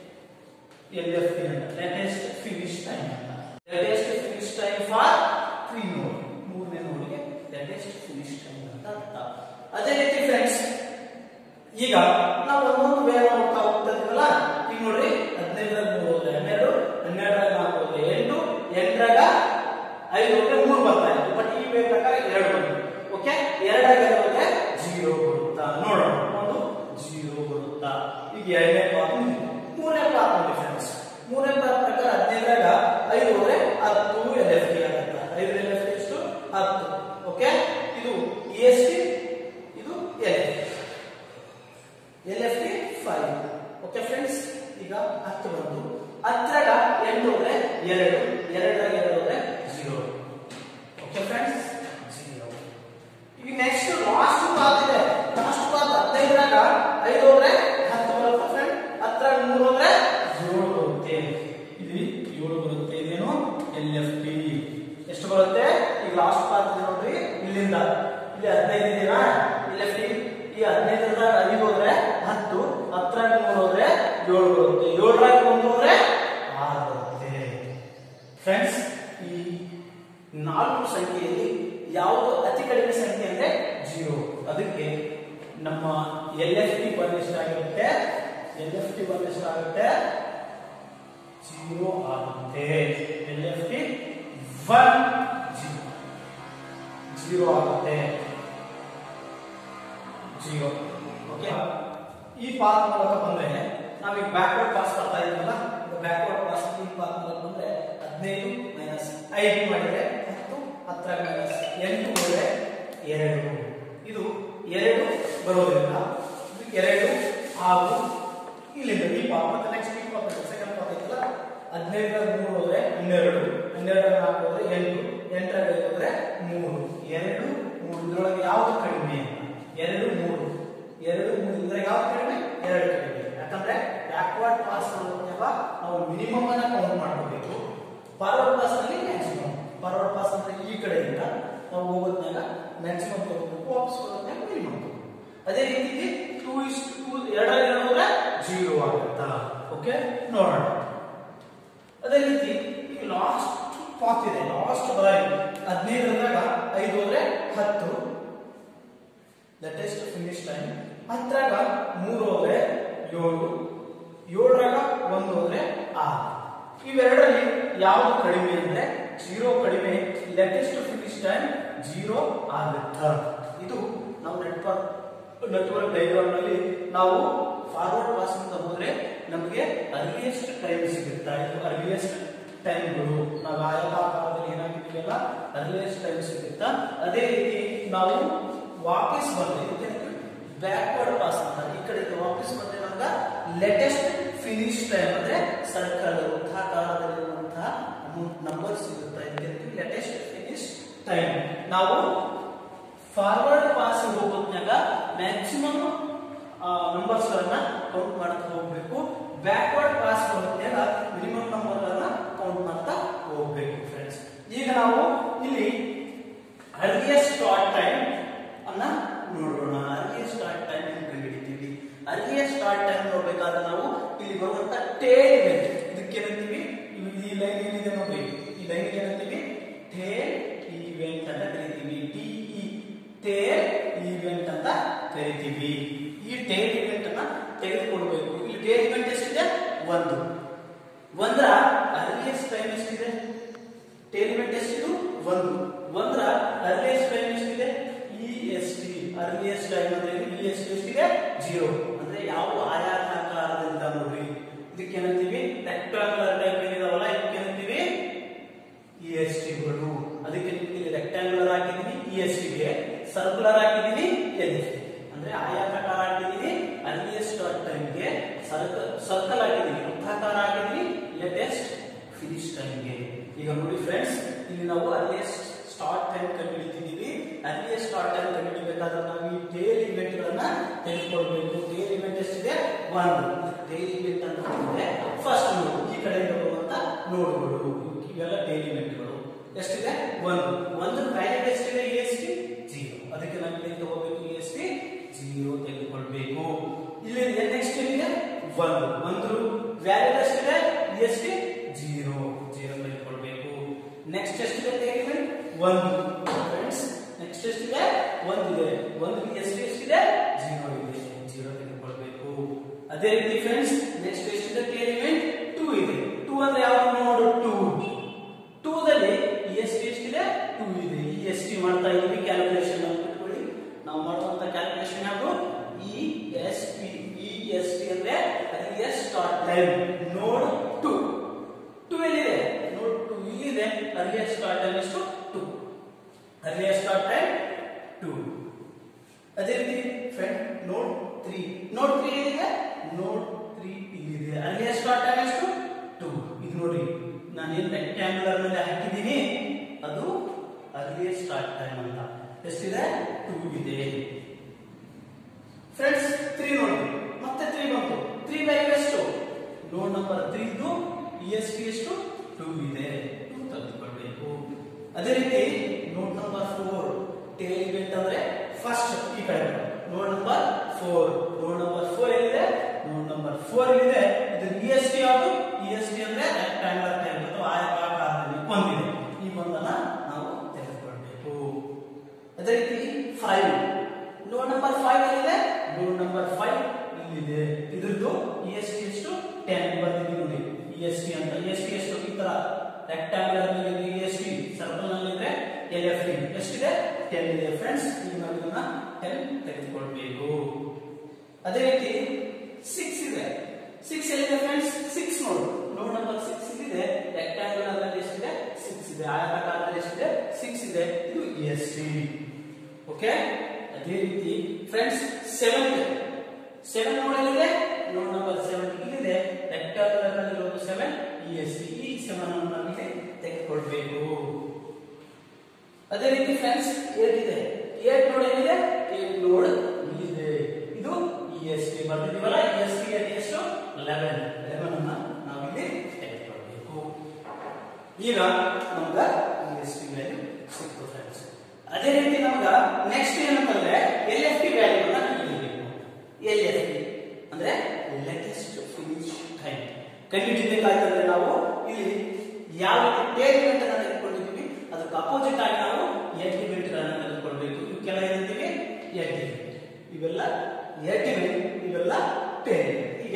S1: L F T ಅಂತ ಲೇಟೆಸ್ಟ್ ಫಿನಿಶ್ ಟೈಮ್ ಅಂತ latest finish time for three node ಮೂರನೇ ನೋಡಿಗೆ ಲೇಟೆಸ್ಟ್ ಫಿನಿಶ್ ಟೈಮ್ ಅಂತ ಅರ್ಥ ಅದೇ ರೀತಿ ಫ್ರೆಂಡ್ಸ್ ಈಗ ನಾವು ಒಂದೊಂದು ವೇ ನೋಡ್ತಾ ಹೋಗ್ತಾ ಇದೀವಲ್ಲ ಈಗ ನೋಡ್ರಿ ಹದಿನೈದರಾಗ ಮೂರು ಹೋದ್ರೆ ಹನ್ನೆರಡು ಹನ್ನೆರಡರಾಗ ನಾಲ್ಕು ಹೋದ್ರೆ ಎಂಟು ಎಂಟರಾಗ ಐದು ಹೋದ್ರೆ ಮೂರು ಬರ್ತಾ ಇತ್ತು ಬಟ್ ಈ ವೇ ಪ್ರಕಾರ ಎರಡು ಬಂತು ಓಕೆ ಎರಡರಾಗ ಎರಡು ಹೋದ್ರೆ ಜೀರೋ ಬರುತ್ತಾ ನೋಡೋಣ ಒಂದು ಜೀರೋ ಬರುತ್ತಾ ಈಗ ಎರಡನೇ ಪಾತ್ ಮೂರನೇ ಪಾತ್ ನೋಡಿ ಫ್ರೆಂಡ್ಸ್ ಮೂರನೇ ಪಾತ್ ಪ್ರಕಾರ ಹದಿನೈದರಾಗ ಐದು ಹೋದ್ರೆ ಹತ್ತು ಎಲ್ ಎಫ್ ಟಿ ಆಗುತ್ತೆ ಐದು ಎಲ್ ಎಫ್ ಟಿ ಎಷ್ಟು ಹತ್ತು ಓಕೆ ಇದು ಇ ಎಸ್ ಟಿ ಇದು L F L F T five okay friends ಈಗ ಹತ್ತು ಬಂತು ಹತ್ತರಾಗ ಎಂಟು ಹೋದ್ರೆ ಎರಡು ಎರಡರಾಗ ಎರಡು ಹೋದ್ರೆ ಜೀರೋ ಓಕೆ ಫ್ರೆಂಡ್ಸ್ ಜೀರೋ ಈಗ ನೆಕ್ಸ್ಟ್ ಲಾಸ್ಟ್ ಪಾತ್ ಇದೆ ಲಾಸ್ಟ್ ಪಾತ್ ಹದಿನೈದರಾಗ ಐದು ಹೋದ್ರೆ ಹತ್ತು ಬರುತ್ತೆ ಫ್ರೆಂಡ್ ಹತ್ತರಾಗ ಮೂರು ಹೋದ್ರೆ ಏಳು ಬರುತ್ತೆ ಇಲ್ಲಿ ಏಳು ಬರುತ್ತೆ ಇದೇನು ಎಲ್ ಎಫ್ ಟಿ ಎಷ್ಟು ಬರುತ್ತೆ ಈಗ ಲಾಸ್ಟ್ ಪಾತ್ ಇದೆ ನೋಡ್ರಿ ಇಲ್ಲಿಂದ ಇಲ್ಲಿ ಹದಿನೈದು ಇದೆಯಾ ಎಲ್ ಎಫ್ ಟಿ ಈ ಹದಿನೈದರಾಗ ಐದು ಹೋದ್ರೆ ಹತ್ತು ಹತ್ತರಾಗ ಮೂರು ಹೋದ್ರೆ ಏಳು ಬರುತ್ತೆ ಏಳರಾಗ ಒಂದು ಹೋದ್ರೆ ಆರು ಬರುತ್ತೆ ಫ್ರೆಂಡ್ಸ್ ಈ ನಾಲ್ಕು ಸಂಖ್ಯೆಯಲ್ಲಿ ಯಾವುದು ಅತಿ ಕಡಿಮೆ ಸಂಖ್ಯೆ ಅಂದ್ರೆ ಜೀರೋ ಅದಕ್ಕೆ ನಮ್ಮ ಎಲ್ ಎಫ್ ಟಿ ಬಂದ್ ಎಷ್ಟಾಗಿರುತ್ತೆ ಎಲ್ ಎಫ್ ಟಿ ಬಂದ್ ಎಷ್ಟಾಗುತ್ತೆ ಜೀರೋ ಆಗುತ್ತೆ L F T one zero ಆಗುತ್ತೆ ಜೀರೋ ಓಕೆ ಈ ಪಾತ್ ಮೂಲಕ ಬಂದ್ರೆ ನಾವೀಗ ಬ್ಯಾಕ್ವರ್ಡ್ ಪಾಸ್ ಬರ್ತಾ ಇದೀವಲ್ಲ ಬ್ಯಾಕ್ವರ್ಡ್ ಪಾಸ್ ಈ ಪಾತ್ ಮೂಲಕ ಬಂದ್ರೆ ಹದಿನೈದು ಮೈನಸ್ ಐದು ಮಾಡಿದ್ರೆ ಹತ್ತು ಹತ್ತರ ಮೈನಸ್ ಎಂಟು ಹೋದ್ರೆ ಎರಡು ಇದು ಎರಡು ಬರೋದ್ರಿಂದ ಇದು ಎರಡು ಹಾಗೂ ಇಲ್ಲಿಂದ ಈ ಪಾತ್ ಮತ್ತೆ ನೆಕ್ಸ್ಟ್ ಈ ಪಾತ್ ಸೆಕೆಂಡ್ ಪಾತ್ ಐತಲ್ಲ ಹದಿನೈದರ ಮೂರು ಹೋದ್ರೆ ಹನ್ನೆರಡು ಹನ್ನೆರಡರ ನಾಲ್ಕು ಹೋದ್ರೆ ಎಂಟು ಎಂಟರ ಐದು ಹೋದ್ರೆ ಮೂರು ಎರಡು ಮೂರು ಇದ್ರೊಳಗೆ ಯಾವ್ದು ಕಡಿಮೆ ಎರಡು ಮೂರು ಎರಡು ಮೂರು ಇದ್ರೆ ಯಾವ್ದು ಕಡಿಮೆ ಎರಡು ಕಡಿಮೆ ಯಾಕಂದ್ರೆ ಬ್ಯಾಕ್ವರ್ಡ್ ಪಾಸ್ ಅನ್ನೋದ್ನೆಲ್ಲ ನಾವು ಮಿನಿಮಮ್ ಅನ್ನ ಕೌಂಟ್ ಮಾಡ್ಕೋಬೇಕು ಫಾರ್ವರ್ಡ್ ಪಾಸ್ ನಲ್ಲಿ ಮ್ಯಾಕ್ಸಿಮಮ್ ಫಾರ್ವರ್ಡ್ ಪಾಸ್ ಅಂದ್ರೆ ಈ ಕಡೆಯಿಂದ ನಾವು ಹೋಗೋದ್ನಾಗ ಮ್ಯಾಕ್ಸಿಮಮ್ ತಗೋಬೇಕು ವಾಪಸ್ ಬರೋದ್ನಾಗ ಮಿನಿಮಮ್ ಅದೇ ರೀತಿ ಟೂ ಇಸ್ ಟೂ ಎರಡರಲ್ಲಿ ಎರಡು ಹೋದ್ರೆ ಜೀರೋ ಆಗುತ್ತಾ ಓಕೆ ನೋಡೋಣ ಅದೇ ರೀತಿ ಈಗ ಲಾಸ್ಟ್ ಪಾತ್ ಇದೆ ಲಾಸ್ಟ್ ಬಾರಿ ಹದಿನೈದರದಾಗ ಐದು ಹೋದ್ರೆ ಹತ್ತು ಲೇಟೆಸ್ಟ್ ಫಿನಿಶ್ ಟೈಮ್ ಹತ್ತರಾಗ ಮೂರು ಹೋದ್ರೆ ಏಳು ಏಳರಾಗ ಒಂದು ಅಂದ್ರೆ ಆರು ಇವೆರಡರಲ್ಲಿ ಯಾವುದು ಕಡಿಮೆ ಅಂದ್ರೆ ಜೀರೋ ಕಡಿಮೆ ಲೇಟೆಸ್ಟ್ ಫಿನಿಶ್ ಟೈಮ್ ಜೀರೋ ಆಗುತ್ತೆ ಇದು ನಾವು ನೆಟ್ವರ್ಕ್ ನೆಟ್ವರ್ಕ್ ಡೈಗ್ರಾಮ್ ನಲ್ಲಿ ನಾವು ಫಾರ್ವರ್ಡ್ ಪಾಸ್ ಅಂತ ಹೋದ್ರೆ ನಮಗೆ ಅರ್ಲಿಯೆಸ್ಟ್ ಟೈಮ್ ಸಿಗುತ್ತಾ ಇದು ಅರ್ಲಿಯೆಸ್ಟ್ ಟೈಮ್ಗಳು ನಾವು ಆಯತಾಕಾರದಲ್ಲಿ ಏನಾಗಿದ್ದೀವಲ್ಲ ಅರ್ಲಿಯೆಸ್ಟ್ ಟೈಮ್ ಸಿಗುತ್ತಾ ಅದೇ ರೀತಿ ನಾವು ವಾಪಸ್ ಬಂದ್ರೆ ಇದಕ್ಕೆ ಬ್ಯಾಕ್ವರ್ಡ್ ಪಾಸ್ ಅಂತ ಈ ಕಡೆ ವಾಪಸ್ ಬಂದ್ರೆ ನಮ್ಗೆ ಲೇಟೆಸ್ಟ್ ಫಿನಿಶ್ ಟೈಮ್ ಅಂದ್ರೆ ಸರ್ಕಲ್ ವೃತ್ತಾಕಾರದಲ್ಲಿರುವಂತಹ ನಂಬರ್ ಸಿಗುತ್ತೆ ಇದಕ್ಕೆ ಲೇಟೆಸ್ಟ್ ಫಿನಿಶ್ ಟೈಮ್ ನಾವು ಫಾರ್ವರ್ಡ್ ಪಾಸ್ ಹೋಗೋದ್ನಾಗ ಮ್ಯಾಕ್ಸಿಮಮ್ ನಂಬರ್ಸ್ ಗಳನ್ನ ಕೌಂಟ್ ಮಾಡ್ತಾ ಹೋಗ್ಬೇಕು ಬ್ಯಾಕ್ವರ್ಡ್ ಪಾಸ್ ಹೋಗೋದ್ನಾಗ ಮಿನಿಮಮ್ ನಂಬರ್ ಗಳನ್ನ ಕೌಂಟ್ ಮಾಡ್ತಾ ಹೋಗ್ಬೇಕು ಫ್ರೆಂಡ್ಸ್ ಈಗ ನಾವು ಇಲ್ಲಿ ಅರ್ಲಿಯಸ್ಟ್ ಸ್ಟಾರ್ಟ್ ಟೈಮ್ ಅನ್ನ ನೋಡೋಣ ಅರ್ಲಿಯಸ್ಟ್ ಸ್ಟಾರ್ಟ್ ಟೈಮ್ ಕಂಡುಹಿಡಿತೀವಿ ಅರ್ಲಿಯಸ್ಟ್ ಸ್ಟಾರ್ಟ್ ಟೈಮ್ ನೋಡ್ಬೇಕಾದ್ರೆ ನಾವು ಇಲ್ಲಿ ಬರುವಂತ ಟೇಲ್ ಇವೆಂಟ್ ಇದಕ್ಕೆ ಏನಂತೀವಿ ಇವ್- ಈ ಲೈನ್ ಏನಿದೆ ನೋಡಿ ಈ ಲೈನ್ ಏನಂತೀವಿ ಟೇಲ್ ಇವೆಂಟ್ ಅಂತ ಕರಿತೀವಿ ಟಿ ಇ ಟೇಲ್ ಇವೆಂಟ್ ಅಂತ ಕರಿತೀವಿ ಈ ಟೇಲ್ ಇವೆಂಟ್ ಅನ್ನ ತೆಗೆದುಕೊಳ್ಬೇಕು ಈ ಟೇಲ್ ಇವೆಂಟ್ ಎಷ್ಟಿದೆ ಒಂದು ಒಂದರ ಅರ್ಲಿಯಸ್ಟ್ ಟೈಮ್ ಎಷ್ಟಿದೆ ಟೇಲ್ಮೆಂಟ್ ಎಷ್ಟಿದು ಒಂದು ಒಂದರ ಅರ್ಲಿಯಸ್ಟ್ ಟೈಮ್ ಎಷ್ಟಿದೆ E S T earliest time ಅಂದ್ರೆ ಇ ಎಸ್ ಟಿ ಎಷ್ಟಿದೆ ಜೀರೋ ಅಂದ್ರೆ ಯಾವ ಆಯಾತಾಕಾರದಿಂದ ನೋಡ್ರಿ ಇದಕ್ಕೆ ಏನಂತೀವಿ ರೆಕ್ಟಾಂಗುಲರ್ ಟೈಪ್ ಏನಿದಾವಲ್ಲ ಇದಕ್ಕೆ ಏನಂತೀವಿ ಇ ಎಸ್ ಟಿಗಳು ಅದಕ್ಕೆ ಇಲ್ಲಿ ರೆಕ್ಟಾಂಗುಲರ್ ಹಾಕಿದೀನಿ ಇ ಎಸ್ ಟಿಗೆ ಸರ್ಕುಲರ್ ಹಾಕಿದೀನಿ ಎಲ್ ಎಸ್ ಟಿ ಅಂದ್ರೆ ಆಯಾತಾಕಾರ ಹಾಕಿದೀನಿ ಅರ್ಲಿಯಸ್ಟ್ ಸ್ಟಾರ್ಟ್ ಟೈಮ್ಗೆ ಸರ್ಕಲ್ ಸರ್ಕಲ್ ಹಾಕಿದೀನಿ ವೃತ್ತಾಕಾರ ಹಾಕಿದೀನಿ ಲೇಟೆಸ್ಟ್ ಫಿನಿಶ್ ಟೈಮ್ಗೆ ಈಗ ನೋಡಿ ಫ್ರೆಂಡ್ಸ್ ಇಲ್ಲಿ ನಾವು ಅರ್ಲಿಯಸ್ಟ್ ಸ್ಟಾರ್ಟ್ ಟೈಮ್ ಕಂಡುಹಿಡಿತಿದ್ದೀವಿ ಅರ್ಲಿಯಸ್ಟ್ ಸ್ಟಾರ್ಟ್ ಟೈಮ್ ಕಂಡುಹಿಡಿಬೇಕಾದ್ರೆ ನಾವು ಈ ಟೇಲ್ ಇವೆಂಟ್ ಗಳನ್ನ ತೆಗೆದುಕೊಳ್ಬೇಕು ಟೇಲ್ ಇವೆಂಟ್ ಎಷ್ಟಿದೆ ಒಂದು ಟೇಲ್ ಇವೆಂಟ್ ಅಂತ ಹೇಳಿದ್ರೆ ಫಸ್ಟ್ ನೋಡ್ ಈ ಕಡೆಯಿಂದ ಬರುವಂತ ನೋಡ್ಗಳು ಇವೆಲ್ಲ ಟೇಲ್ ಇವೆಂಟ್ಗಳು ಎಷ್ಟಿದೆ ಒಂದು ಒಂದು ವ್ಯಾಲ್ಯೂ ಎಷ್ಟಿದೆ ಇ ಎಸ್ ಟಿ ಜೀರೋ ಅದಕ್ಕೆ ನಾವು ಇಲ್ಲಿ ತಗೋಬೇಕು ಇ ಎಸ್ ಟಿ ಜೀರೋ ತೆಗೆದುಕೊಳ್ಬೇಕು ಇಲ್ಲಿ ನೆಕ್ಸ್ಟ್ ಏನಿದೆ ಒಂದು ಒಂದು ವ್ಯಾಲ್ಯೂ ಎಷ್ಟಿದೆ E S T zero zero ತೆಗೆದುಕೊಳ್ಬೇಕು ನೆಕ್ಸ್ಟ್ ಎಷ್ಟಿದೆ ಟೇಲ್ಮೆಂಟ್ ಒಂದು ಫ್ರೆಂಡ್ಸ್ ನೆಕ್ಸ್ಟ್ ಎಷ್ಟಿದೆ ಒಂದಿದೆ ಒಂದು ಇ ಎಸ್ ಟಿ ಎಷ್ಟಿದೆ ಜೀರೋ ಇದೆ ಜೀರೋ ತೆಗೆದುಕೊಳ್ಬೇಕು ಅದೇ ರೀತಿ ಫ್ರೆಂಡ್ಸ್ ನೆಕ್ಸ್ಟ್ ಎಷ್ಟಿದೆ ಟೇಲ್ಮೆಂಟ್ ಟೂ ಇದೆ ಟೂ ಅಂದ್ರೆ ಯಾವ ನೋಡು ಟೂ ಟೂ ದಲ್ಲಿ ಇ ಎಸ್ ಟಿ ಎಷ್ಟಿದೆ ಟೂ ಇದೆ ಇ ಎಸ್ ಟಿ ಮಾಡ್ತಾ ಇದೀವಿ ಕ್ಯಾಲ್ಕುಲೇಷನ್ ಇಟ್ಕೊಳ್ಳಿ ನಾವು ಮಾಡುವಂತ ಕ್ಯಾಲ್ಕುಲೇಷನ್ ಯಾವುದು E S T E S T ಅಂದ್ರೆ earliest start time node two two ಎಲ್ಲಿದೆ ನೋಡ್ ಟು ಇಲ್ಲಿದೆ ಅರ್ಲಿಯಸ್ಟ್ ಸ್ಟಾರ್ಟ್ ಟೈಮ್ ಎಷ್ಟು two earliest start time two ಅದೇ ರೀತಿ ಫ್ರೆಂಡ್ ನೋಡ್ ತ್ರೀ ನೋಡ್ ತ್ರೀ ಏನಿದೆ ನೋಡ್ ತ್ರೀ ಇಲ್ಲಿದೆ ಅರ್ಲಿಯಸ್ಟ್ ಸ್ಟಾರ್ಟ್ ಟೈಮ್ ಎಷ್ಟು ಟು ಇದು ನೋಡಿ ನಾನು ಏನ್ ರೆಕ್ಟ್ಯಾಂಗುಲರ್ ನಲ್ಲಿ ಹಾಕಿದ್ದೀನಿ ಅದು ಅರ್ಲಿಯಸ್ಟ್ ಸ್ಟಾರ್ಟ್ ಟೈಮ್ ಅಂತ ಎಷ್ಟಿದೆ ಟೂ ಇದೆ ಫ್ರೆಂಡ್ಸ್ ತ್ರೀ ನೋಡಿ ಮತ್ತೆ ತ್ರೀ ಬಂತು ತ್ರೀ ವ್ಯಾಲ್ಯೂ ಎಷ್ಟು ನೋಡ್ ನಂಬರ್ ತ್ರೀ ಇದ್ದು ಇ ಎಸ್ ಟಿ ಎಷ್ಟು ಟೂ ಇದೆ ಟೂ ತೆಗೆದುಕೊಳ್ಬೇಕು ಅದೇ ರೀತಿ node number four tail event ಅಂದ್ರೆ ಫಸ್ಟ್ ಈ ಕಡೆ node number four node number four ಎಲ್ಲಿದೆ ನೋಡ್ ನಂಬರ್ ಫೋರ್ ಇದೆ ಇದು ಇ ಎಸ್ ಟಿ ಯಾವುದು ಇ ಎಸ್ ಟಿ ಅಂದ್ರೆ ರೆಕ್ಟಾಂಗುಲರ್ ಟೈಮ್ ಅಥವಾ ಆಯತಾಕಾರದಲ್ಲಿ ಒಂದಿದೆ ಈ ಒಂದನ್ನ ನಾವು ತೆಗೆದುಕೊಳ್ಬೇಕು ಅದೇ ರೀತಿ ಫೈವ್ ನೋಡ್ ನಂಬರ್ ಫೈವ್ ಎಲ್ಲಿದೆ ನೋಡ್ ನಂಬರ್ ಫೈವ್ ಇಲ್ಲಿದೆ ಇದ್ರದ್ದು ಇ ಎಸ್ ಟಿ ಎಷ್ಟು ಟೆನ್ ಬರ್ತಿದ್ದೀವಿ ನೋಡಿ ಇ ಎಸ್ ಟಿ ಅಂತ ಇ ಎಸ್ ಟಿ ಎಷ್ಟು ಈ ತರ ರೆಕ್ಟಾಂಗುಲರ್ ನಲ್ಲಿ ಇ ಎಸ್ ಟಿ ಸರ್ಕಲ್ ನಲ್ಲಿ ಇದ್ರೆ ಎಲ್ ಎಫ್ ಟಿ ಎಷ್ಟಿದೆ ಟೆನ್ ಇದೆ ಫ್ರೆಂಡ್ಸ್ ಈಗ ನಾವು ಇದನ್ನ ಟೆನ್ ತೆಗೆದುಕೊಳ್ಬೇಕು ಅದೇ ರೀತಿ ಸಿಕ್ಸ್ ಇದೆ ಸಿಕ್ಸ್ ಎಲ್ಲಿದೆ ಫ್ರೆಂಡ್ಸ್ ಸಿಕ್ಸ್ ನೋಡು ನೋಡ್ ನಂಬರ್ ಸಿಕ್ಸ್ ಇದೆ ರೆಕ್ಟಾಂಗುಲರ್ ನಲ್ಲಿ ಎಷ್ಟಿದೆ ಸಿಕ್ಸ್ ಇದೆ ಆಯತಾಕಾರದಲ್ಲಿ ಎಷ್ಟಿದೆ ಸಿಕ್ಸ್ ಇದೆ ಇದು ಎಸ್ ಟಿ ಓಕೆ ಅದೇ ರೀತಿ ಫ್ರೆಂಡ್ಸ್ ಸೆವೆನ್ ಇದೆ ಸೆವೆನ್ ನೋಡ್ ಎಲ್ಲಿದೆ ನೋಡ್ ನಂಬರ್ ಸೆವೆನ್ ಇಲ್ಲಿದೆ ರೆಕ್ಟಾಂಗುಲರ್ ನಲ್ಲಿ ಇರೋದು ಸೆವೆನ್ ಇ ಎಸ್ ಟಿ ಈ ಸೆವೆನ್ ಅನ್ನು ನಮಗೆ ತೆಗೆದುಕೊಳ್ಬೇಕು ಅದೇ ರೀತಿ ಫ್ರೆಂಡ್ಸ್ ಏಟ್ ಇದೆ ಏಟ್ ನೋಡ್ ಏನಿದೆ ಏಟ್ ನೋಡ್ ಇಲ್ಲಿದೆ ಇದು ಇ ಎಸ್ ಟಿ ಬರ್ತಿದೀವಲ್ಲ ಇ ಎಸ್ ಟಿ ಎಷ್ಟು ಲೆವೆನ್ ಲೆವೆನ್ ಅನ್ನ ನಾವಿಲ್ಲಿ ತೆಗೆದುಕೊಳ್ಬೇಕು ಈಗ ನಮ್ಗ ಇ ಎಸ್ ಟಿ ವ್ಯಾಲ್ಯೂ ಸಿಕ್ತು ಫ್ರೆಂಡ್ಸ್ ಅದೇ ರೀತಿ ನಮ್ಗ ನೆಕ್ಸ್ಟ್ ಏನಂತಂದ್ರೆ ಎಲ್ ಎಫ್ ಟಿ ವ್ಯಾಲ್ಯೂ ಅನ್ನ ಕಂಡುಹಿಡಿಯಬೇಕು ಎಲ್ ಎಫ್ ಟಿ ಅಂದ್ರೆ ಲೇಟೆಸ್ಟ್ ಫಿನಿಶ್ ಟೈಮ್ ಕಂಡುಹಿಡಿಬೇಕಾದ್ರೆ ನಾವು ಇಲ್ಲಿ ಯಾವ ಟೇಲ್ಮೆಂಟ್ ಅನ್ನ ತೆಗೆದುಕೊಂಡಿದ್ದೀವಿ ಅದಕ್ಕೆ ಅಪೋಸಿಟ್ ಆಗಿ ನಾವು ಎಲ್ಟಿಮೇಟ್ ಗಳನ್ನ ತೆಗೆದುಕೊಳ್ಬೇಕು ಇವಕ್ಕೆಲ್ಲ ಏನಂತೀವಿ ಎಲ್ಟಿಮೇಟ್ ಇವೆಲ್ಲ ಎಲ್ಟಿಮೇಟ್ ಇವೆಲ್ಲ ಟೇಲ್ ಈಗ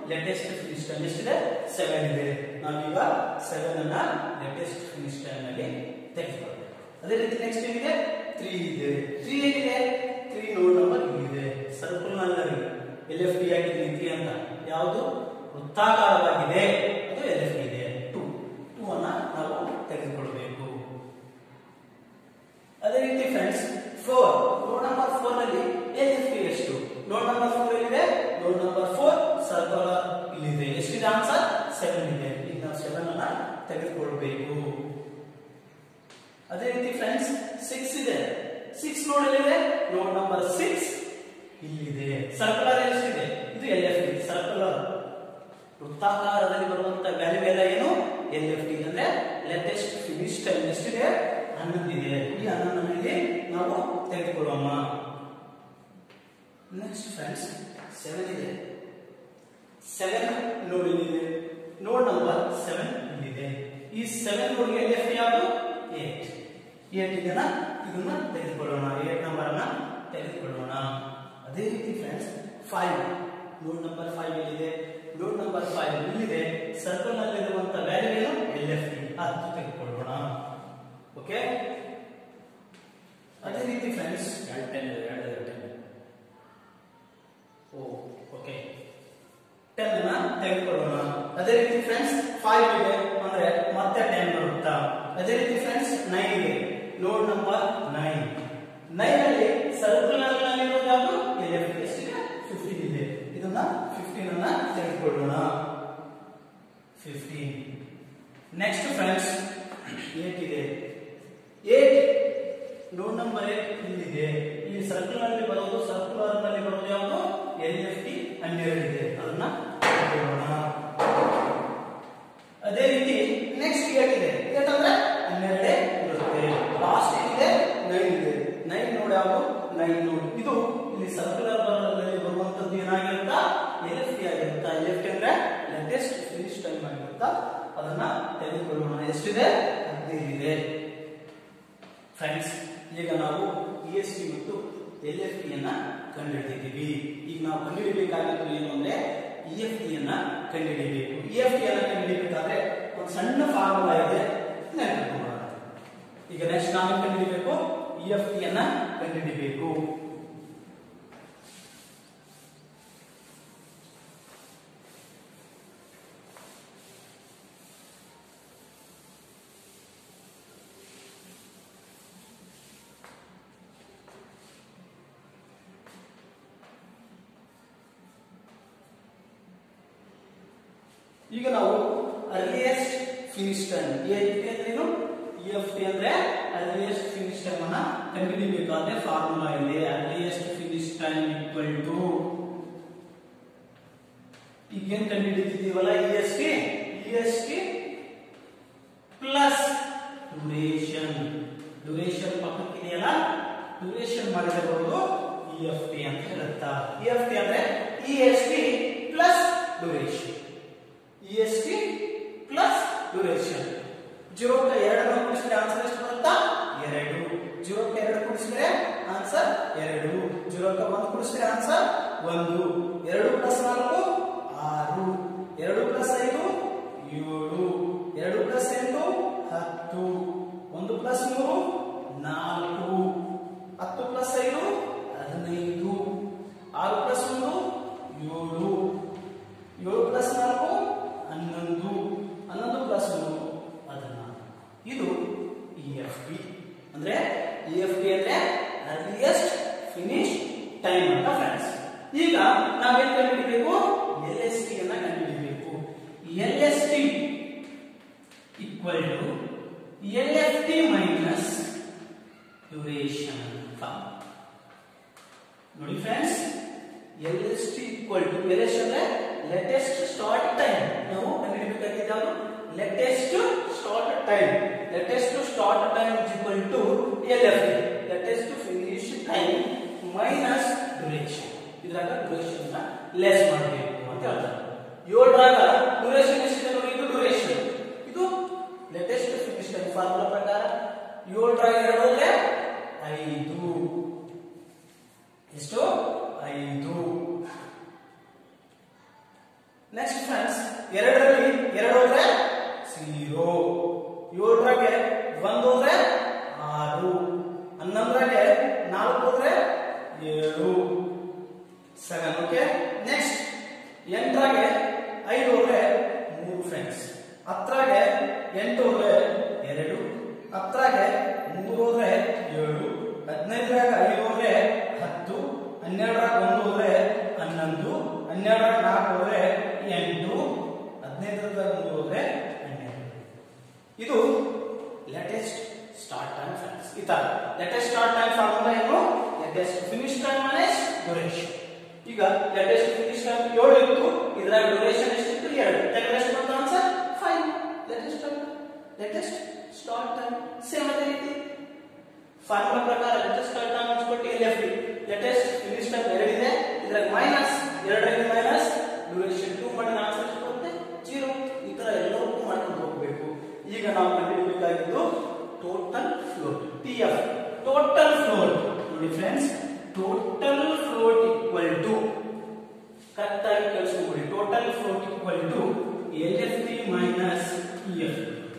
S1: ಲೇಟೆಸ್ಟ್ ಫಿನಿಶ್ ಟೈಮ್ ಎಷ್ಟಿದೆ ಸೆವೆನ್ ಇದೆ ನಾವೀಗ ಸೆವೆನ್ ಅನ್ನ ಲೇಟೆಸ್ಟ್ ಫಿನಿಶ್ ಟೈಮ್ ನಲ್ಲಿ ತೆಗೆದುಕೊಳ್ಳಬೇಕು ಅದೇ ರೀತಿ ನೆಕ್ಸ್ಟ್ ಏನಿದೆ ತ್ರೀ ಇದೆ ತ್ರೀ ಏನಿದೆ ತ್ರೀ ನೋಡ್ ನಂಬರ್ ಇಲ್ಲಿದೆ ಸರ್ಕಲ್ ನಲ್ಲಿ ಎಲ್ ಎಫ್ ಡಿ ಆಗಿದೆ ತ್ರೀ ಅಂತ ಯಾವುದು ವೃತ್ತಾಕಾರವಾಗಿದೆ ಅದು ಎಲ್ ಎಫ್ ಡಿ ಇದೆ ಟೂ ಟೂ ಅನ್ನ ನಾವು ತೆಗೆದುಕೊಳ್ಬೇಕು ಅದೇ ರೀತಿ friends four node number four ನಲ್ಲಿ ಎಲ್ ಎಫ್ ಟಿ ಎಷ್ಟು ನೋಡ್ ನಂಬರ್ ಫೋರ್ ಎಲ್ಲಿದೆ ನೋಡ್ ನಂಬರ್ ಫೋರ್ ಸರ್ಕಲ್ ಇಲ್ಲಿದೆ ಎಷ್ಟಿದೆ ಆನ್ಸರ್ ಸೆವೆನ್ ಇದೆ ಈಗ ನಾವು ಸೆವೆನ್ ಅನ್ನ ತೆಗೆದುಕೊಳ್ಬೇಕು ಅದೇ ರೀತಿ ಫ್ರೆಂಡ್ಸ್ ಸಿಕ್ಸ್ ಇದೆ ಸಿಕ್ಸ್ ನೋಡ್ ಎಲ್ಲಿದೆ ನೋಡ್ ನಂಬರ್ ಸಿಕ್ಸ್ ಇಲ್ಲಿದೆ ಸರ್ಕುಲರ್ ಎಷ್ಟಿದೆ ಇದು ಎಲ್ ಎಫ್ ಟಿ ಸರ್ಕುಲರ್ ವೃತ್ತಾಕಾರದಲ್ಲಿ ಬರುವಂತ ವ್ಯಾಲ್ಯೂ ಎಲ್ಲ ಏನು ಎಲ್ ಎಫ್ ಟಿ ಅಂದ್ರೆ ಲೇಟೆಸ್ಟ್ ಫಿನಿಶ್ ಟೈಮ್ ಎಷ್ಟಿದೆ ಹನ್ನೊಂದಿದೆ ಈ ಹನ್ನೊಂದರಲ್ಲಿ ನಾವು ತೆಗೆದುಕೊಳ್ಳೋಣ ನೆಕ್ಸ್ಟ್ ಫ್ರೆಂಡ್ಸ್ ಸೆವೆನ್ ಇದೆ ಸೆವೆನ್ ನೋಡ್ ಇಲ್ಲಿದೆ ನೋಡ್ ನಂಬರ್ ಸೆವೆನ್ ಇಲ್ಲಿದೆ ಈ ಸೆವೆನ್ ನೋಡ್ಗೆ ಎಲ್ ಎಫ್ ಟಿ ಯಾವುದು ಏಟ್ ಏಟ್ ಇದನ್ನ ಇದನ್ನ ತೆಗೆದುಕೊಳ್ಳೋಣ ಏಟ್ ನಂಬರ್ ಅನ್ನ ತೆಗೆದುಕೊಳ್ಳೋಣ ಅದೇ ರೀತಿ friends five node number five ಎಲ್ಲಿದೆ ನೋಡ್ ನಂಬರ್ ಫೈವ್ ಇಲ್ಲಿದೆ ಸರ್ಕಲ್ ನಲ್ಲಿರುವಂತ ವ್ಯಾಲ್ಯೂ ಏನು ಎಲ್ ಎಫ್ ಟಿ ಅದು ತೆಗೆದುಕೊಳ್ಳೋಣ ಓಕೆ ಅದೇ ರೀತಿ ಫ್ರೆಂಡ್ಸ್
S2: ಎರಡು ಟೆನ್ ಎರಡು ಟೆನ್
S1: ಓ ಓಕೆ ಟೆನ್ ಅನ್ನ ತೆಗೆದುಕೊಳ್ಳೋಣ ಅದೇ ರೀತಿ ಫ್ರೆಂಡ್ಸ್ ಫೈವ್ ಇದೆ ಅಂದ್ರೆ ಮತ್ತೆ ಟೆನ್ ಬರುತ್ತಾ ಅದೇ ರೀತಿ ಫ್ರೆಂಡ್ಸ್ ನೈನ್ ಇದೆ ನೋಡ್ ನಂಬರ್ ನೈನ್ ನೈನ್ ಅಲ್ಲಿ ಸರ್ಕಲ್ ನಲ್ಲಿರೋದು ಯಾವುದು ಎಲ್ ಎಫ್ ಎಷ್ಟಿದೆ ಫಿಫ್ಟೀನ್ ಇದೆ ಇದನ್ನ ಫಿಫ್ಟೀನ್ ಅನ್ನ ತೆಗೆದುಕೊಳ್ಳೋಣ ಫಿಫ್ಟೀನ್ ನೆಕ್ಸ್ಟ್ ಫ್ರೆಂಡ್ಸ್ ಏಟ್ ಇದೆ ಏಟ್ ನೋಡ್ ನಂಬರ್ ಏಟ್ ಇಲ್ಲಿದೆ ಇಲ್ಲಿ ಸರ್ಕಲ್ ನಲ್ಲಿ ಬರೋದು ಸರ್ಕುಲರ್ ನಲ್ಲಿ ಬರೋದು ಯಾವುದು ಎಲ್ ಎಫ್ ಟಿ ಹನ್ನೆರಡು ಇದೆ ಅದನ್ನ ತೆಗೆದುಕೊಳ್ಳೋಣ ಅದೇ ರೀತಿ ನೆಕ್ಸ್ಟ್ ಏಟ್ ಇದೆ ಏಟ್ ಅಂದ್ರೆ ಹನ್ನೆರಡೇ ಇರುತ್ತೆ ಲಾಸ್ಟ್ ಏನಿದೆ ನೈನ್ ಇದೆ ನೈನ್ ನೋಡ್ ಯಾವುದು ನೈನ್ ನೋಡ್ ಇದು ಇಲ್ಲಿ ಸರ್ಕ್ಯುಲರ್ ಬರೋದ್ರಲ್ಲಿ ಬರುವಂತದ್ದು ಏನಾಗಿರುತ್ತಾ ಎಲ್ ಎಫ್ ಟಿ ಆಗಿರುತ್ತಾ ಎಲ್ ಎಫ್ ಟಿ ಅಂದ್ರೆ ಲೇಟೆಸ್ಟ್ ಫಿನಿಶ್ ಟೈಮ್ ಆಗಿರುತ್ತಾ ಅದನ್ನ ತೆಗೆದುಕೊಳ್ಳೋಣ ಎಷ್ಟಿದೆ ಹದಿನೈದಿದೆ ಫ್ರೆಂಡ್ಸ್ ಈಗ ನಾವು ಇ ಎಸ್ ಟಿ ಮತ್ತು ಎಲ್ ಎಫ್ ಟಿ ಅನ್ನ ಕಂಡುಹಿಡಿದಿದ್ದೀವಿ ಈಗ ನಾವು ಕಂಡುಹಿಡಿಬೇಕಾಗಿದ್ದು ಏನು ಅಂದ್ರೆ ಇ ಎಫ್ ಟಿ ಅನ್ನ ಕಂಡುಹಿಡಿಯಬೇಕು ಇ ಎಫ್ ಟಿ ಅನ್ನ ಕಂಡುಹಿಡಿಯಬೇಕಾದ್ರೆ ಒಂದು ಸಣ್ಣ ಫಾರ್ಮುಲಾ ಇದೆ ನೆನಪಿಟ್ಕೊಳ್ಳೋಣ ಈಗ ನೆಕ್ಸ್ಟ್ ನಾವು ಕಂಡುಹಿಡಿಬೇಕು ಇ ಎಫ್ ಟಿ ಅನ್ನ ಕಂಡುಹಿಡಿಬೇಕು ಈಗ ನಾವು ಅರ್ಲಿಯೆಸ್ಟ್ ಫಿನಿಶ್ ಟೈಮ್ ಏನು ಇ ಎಫ್ ಟಿ ಅಂದ್ರೆ ಅರ್ಲಿಯೆಸ್ಟ್ ಫಿನಿಶ್ ಟೈಮ್ ಅನ್ನ ಕಂಡುಹಿಡಿಬೇಕಾದ್ರೆ ಫಾರ್ಮುಲಾ ಇದೆ earliest finish time equal to ಈಗ ಏನ್ ಕಂಡುಹಿಡಿದಿದ್ದೀವಲ್ಲ E S T E S T plus duration duration ಪಕ್ಕಕ್ಕಿದೆಯಲ್ಲ ಡ್ಯೂರೇಷನ್ ಮಾಡಿದ್ರೆ ಬರೋದು ಇ ಎಫ್ ಟಿ ಅಂತ ಹೇಳುತ್ತಾ ಇ ಎಫ್ ಟಿ ಅಂದ್ರೆ E S T plus duration E S T plus duration ಜೀರೋಕ್ಕ ಎರಡನ್ನು ಕೂಡಿಸಿದ್ರೆ ಆನ್ಸರ್ ಎಷ್ಟು ಬರುತ್ತಾ ಎರಡು ಜೀರೋಕ್ಕೆ ಎರಡು ಕೂಡಿಸಿದ್ರೆ ಆನ್ಸರ್ ಎರಡು ಜೀರೋಕ್ಕ ಒಂದು ಕೂಡಿಸಿದ್ರೆ ಆನ್ಸರ್ ಒಂದು ಎರಡು ಪ್ಲಸ್ ನಾಲ್ಕು ಆರು ಎರಡು ಪ್ಲಸ್ ಐದು ಏಳು ಎರಡು ಪ್ಲಸ್ ಎಂಟು ಹತ್ತು ಒಂದು ಪ್ಲಸ್ ಮೂರು ನಾಲ್ಕು ಹತ್ತು ಪ್ಲಸ್ ಐದು ಹದಿನೈದು ಆರು ಪ್ಲಸ್ ಒಂದು ಏಳು ಏಳು ಪ್ಲಸ್ ನಾಲ್ಕು ಹನ್ನೊಂದು ಹನ್ನೊಂದು ಪ್ಲಸ್ ಮೂರು ಹದಿನಾರು ಇದು ಇ ಎಫ್ ಟಿ ಅಂದ್ರೆ ಇ ಎಫ್ ಟಿ ಅಂದ್ರೆ ಅರ್ಲಿಯೆಸ್ಟ್ ಫಿನಿಶ್ ಟೈಮ್ ಅಂತ ಫ್ರೆಂಡ್ಸ್ ಈಗ ನಾವೇನ್ ಕಂಡುಹಿಡಿಬೇಕು ಎಲ್ ಎಸ್ ಟಿ ಅನ್ನ ಕಂಡುಹಿಡಿಬೇಕು L S T equal to L F T minus duration ನೋಡಿ friends L S T equal to L S ಅಂದ್ರೆ ಲೇಟೆಸ್ಟ್ ಸ್ಟಾರ್ಟ್ ಟೈಮ್ ನಾವು ಕಂಡುಹಿಡಿಬೇಕಾಗಿದ್ದು ಯಾವುದು latest start time latest start time is equal to L F T latest finish time minus duration ಇದ್ರಾಗ duration ನ less ಮಾಡಬೇಕು ಅಂತ ಹೇಳ್ತಾರೆ ಏಳರಾಗ ಡ್ಯೂರೇಷನ್ ಎಷ್ಟಿದೆ ನೋಡಿ ಇದು ಡ್ಯೂರೇಷನ್ ಇದು ಲೇಟೆಸ್ಟ್ ಫಿನಿಶ್ ಟೈಮ್ ಫಾರ್ಮುಲಾ ಪ್ರಕಾರ ಏಳರಾಗ ಎರಡು ಹೋದ್ರೆ ಐದು ಎಷ್ಟು ಐದು ನೆಕ್ಸ್ಟ್ ಫ್ರೆಂಡ್ಸ್ ಎರಡರಲ್ಲಿ ಎರಡು ಹೋದ್ರೆ ಝೀರೋ ಏಳರಾಗೆ ಒಂದು ಹೋದ್ರೆ ಆರು ಹನ್ನೊಂದರಾಗೆ ನಾಲ್ಕು ಹೋದ್ರೆ ಏಳು ಸೆವೆನ್ ಓಕೆ ನೆಕ್ಸ್ಟ್ ಎಂಟರಾಗೆ ಐದು ಹೋದ್ರೆ ಮೂರು ಫ್ರೆಂಡ್ಸ್ ಹತ್ತರಾಗೆ ಎಂಟು ಹೋದ್ರೆ ಎರಡು ಹತ್ತರಾಗೆ ಮೂರು ಹೋದ್ರೆ ಏಳು ಹದಿನೈದರಾಗ ಐದು ಹೋದ್ರೆ ಹತ್ತು ಹನ್ನೆರಡರಾಗ ಒಂದು ಹೋದ್ರೆ ಹನ್ನೊಂದು ಹನ್ನೆರಡರಾಗ ನಾಲ್ಕು ಹೋದ್ರೆ ಎಂಟು ಹದಿನೈದರಾಗ ಮೂರು ಹೋದ್ರೆ ಹನ್ನೆರಡು ಇದು ಲೇಟೆಸ್ಟ್ ಸ್ಟಾರ್ಟ್ ಟೈಮ್ ಫ್ರೆಂಡ್ಸ್ ಈ ತರ ಲೇಟೆಸ್ಟ್ ಸ್ಟಾರ್ಟ್ ಟೈಮ್ ಫಾರ್ಮುಲಾ ಏನು latest finish time minus duration ಈಗ ಲೇಟೆಸ್ಟ್ ಫಿನಿಶ್ ಟೈಮ್ ಏಳು ಇತ್ತು ಇದ್ರಾಗ ಡ್ಯೂರೇಷನ್ ಎಷ್ಟಿತ್ತು ಎರಡು ತೆಗೆದ್ರೆ ಎಷ್ಟು ಬಂತು answer five latest time latest start time same ಅದೇ ರೀತಿ ಫಾರ್ಮುಲಾ ಪ್ರಕಾರ ಲೇಟೆಸ್ಟ್ ಸ್ಟಾರ್ಟ್ ಟೈಮ್ ಅನ್ಸ್ಕೊಟ್ಟು L F D latest finish time ಎರಡಿದೆ ಇದ್ರಾಗ ಮೈನಸ್ ಎರಡರಲ್ಲಿ ಮೈನಸ್ ಡ್ಯೂರೇಷನ್ ಟೂ ಮಾಡಿದ ಆನ್ಸರ್ ಎಷ್ಟು ಬರುತ್ತೆ ಜೀರೋ ಈ ತರ ಎಲ್ಲವಕ್ಕೂ ಮಾಡ್ಕೊಂಡು ಹೋಗಬೇಕು ಈಗ ನಾವು ಕಂಡುಹಿಡಿಯಬೇಕಾಗಿದ್ದು total float T F total float ನೋಡಿ friends total float equal to correct ಆಗಿ ಕೇಳಿಸ್ಕೊಂಡ್ಬಿಡಿ total float equal to L F T minus E F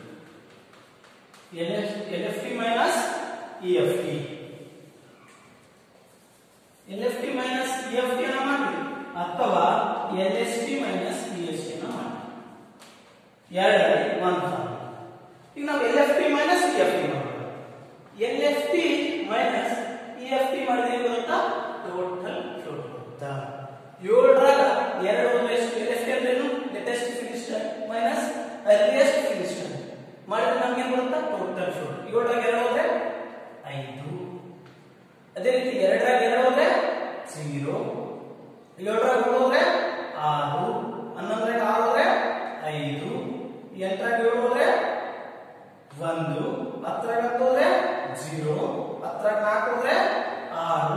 S1: L F L F T minus E F T L F T minus E F T ಅನ್ನ ಮಾಡಿ ಅಥವಾ L S T minus E S T ಮಾಡಿ ಎರಡರಲ್ಲಿ one form ಈಗ ನಾವು L F T minus E F T ಮಾಡೋಣ L F T minus E F T ಮಾಡಿದ್ರೆ ಬರುತ್ತಾ ಟೋಟಲ್ ಫ್ಲೋಟ್ ಬರುತ್ತಾ ಏಳರಾಗ ಎರಡು ಹೋದ್ರೆ ಎಷ್ಟು ಎಲ್ ಎಫ್ ಟಿ ಅಂದ್ರೆ ಏನು latest finish minus earliest finish ಮಾಡಿದ್ರೆ ನಮ್ಗೆ ಏನು ಬರುತ್ತಾ ಟೋಟಲ್ ಫ್ಲೋಟ್ ಏಳರಾಗ ಎರಡು ಹೋದ್ರೆ ಐದು ಅದೇ ರೀತಿ ಎರಡರಾಗ ಎರಡು ಹೋದ್ರೆ ಝೀರೋ ಏಳರಾಗ ಮೂರು ಹೋದ್ರೆ ಆರು ಹನ್ನೊಂದರಾಗ ಆರು ಹೋದ್ರೆ ಐದು ಎಂಟರಾಗ ಏಳು ಹೋದ್ರೆ ಒಂದು ಹತ್ತರಾಗ ಹತ್ತು ಹೋದ್ರೆ ಜೀರೋ ಹತ್ತರಾಗ ನಾಲ್ಕು ಹೋದ್ರೆ ಆರು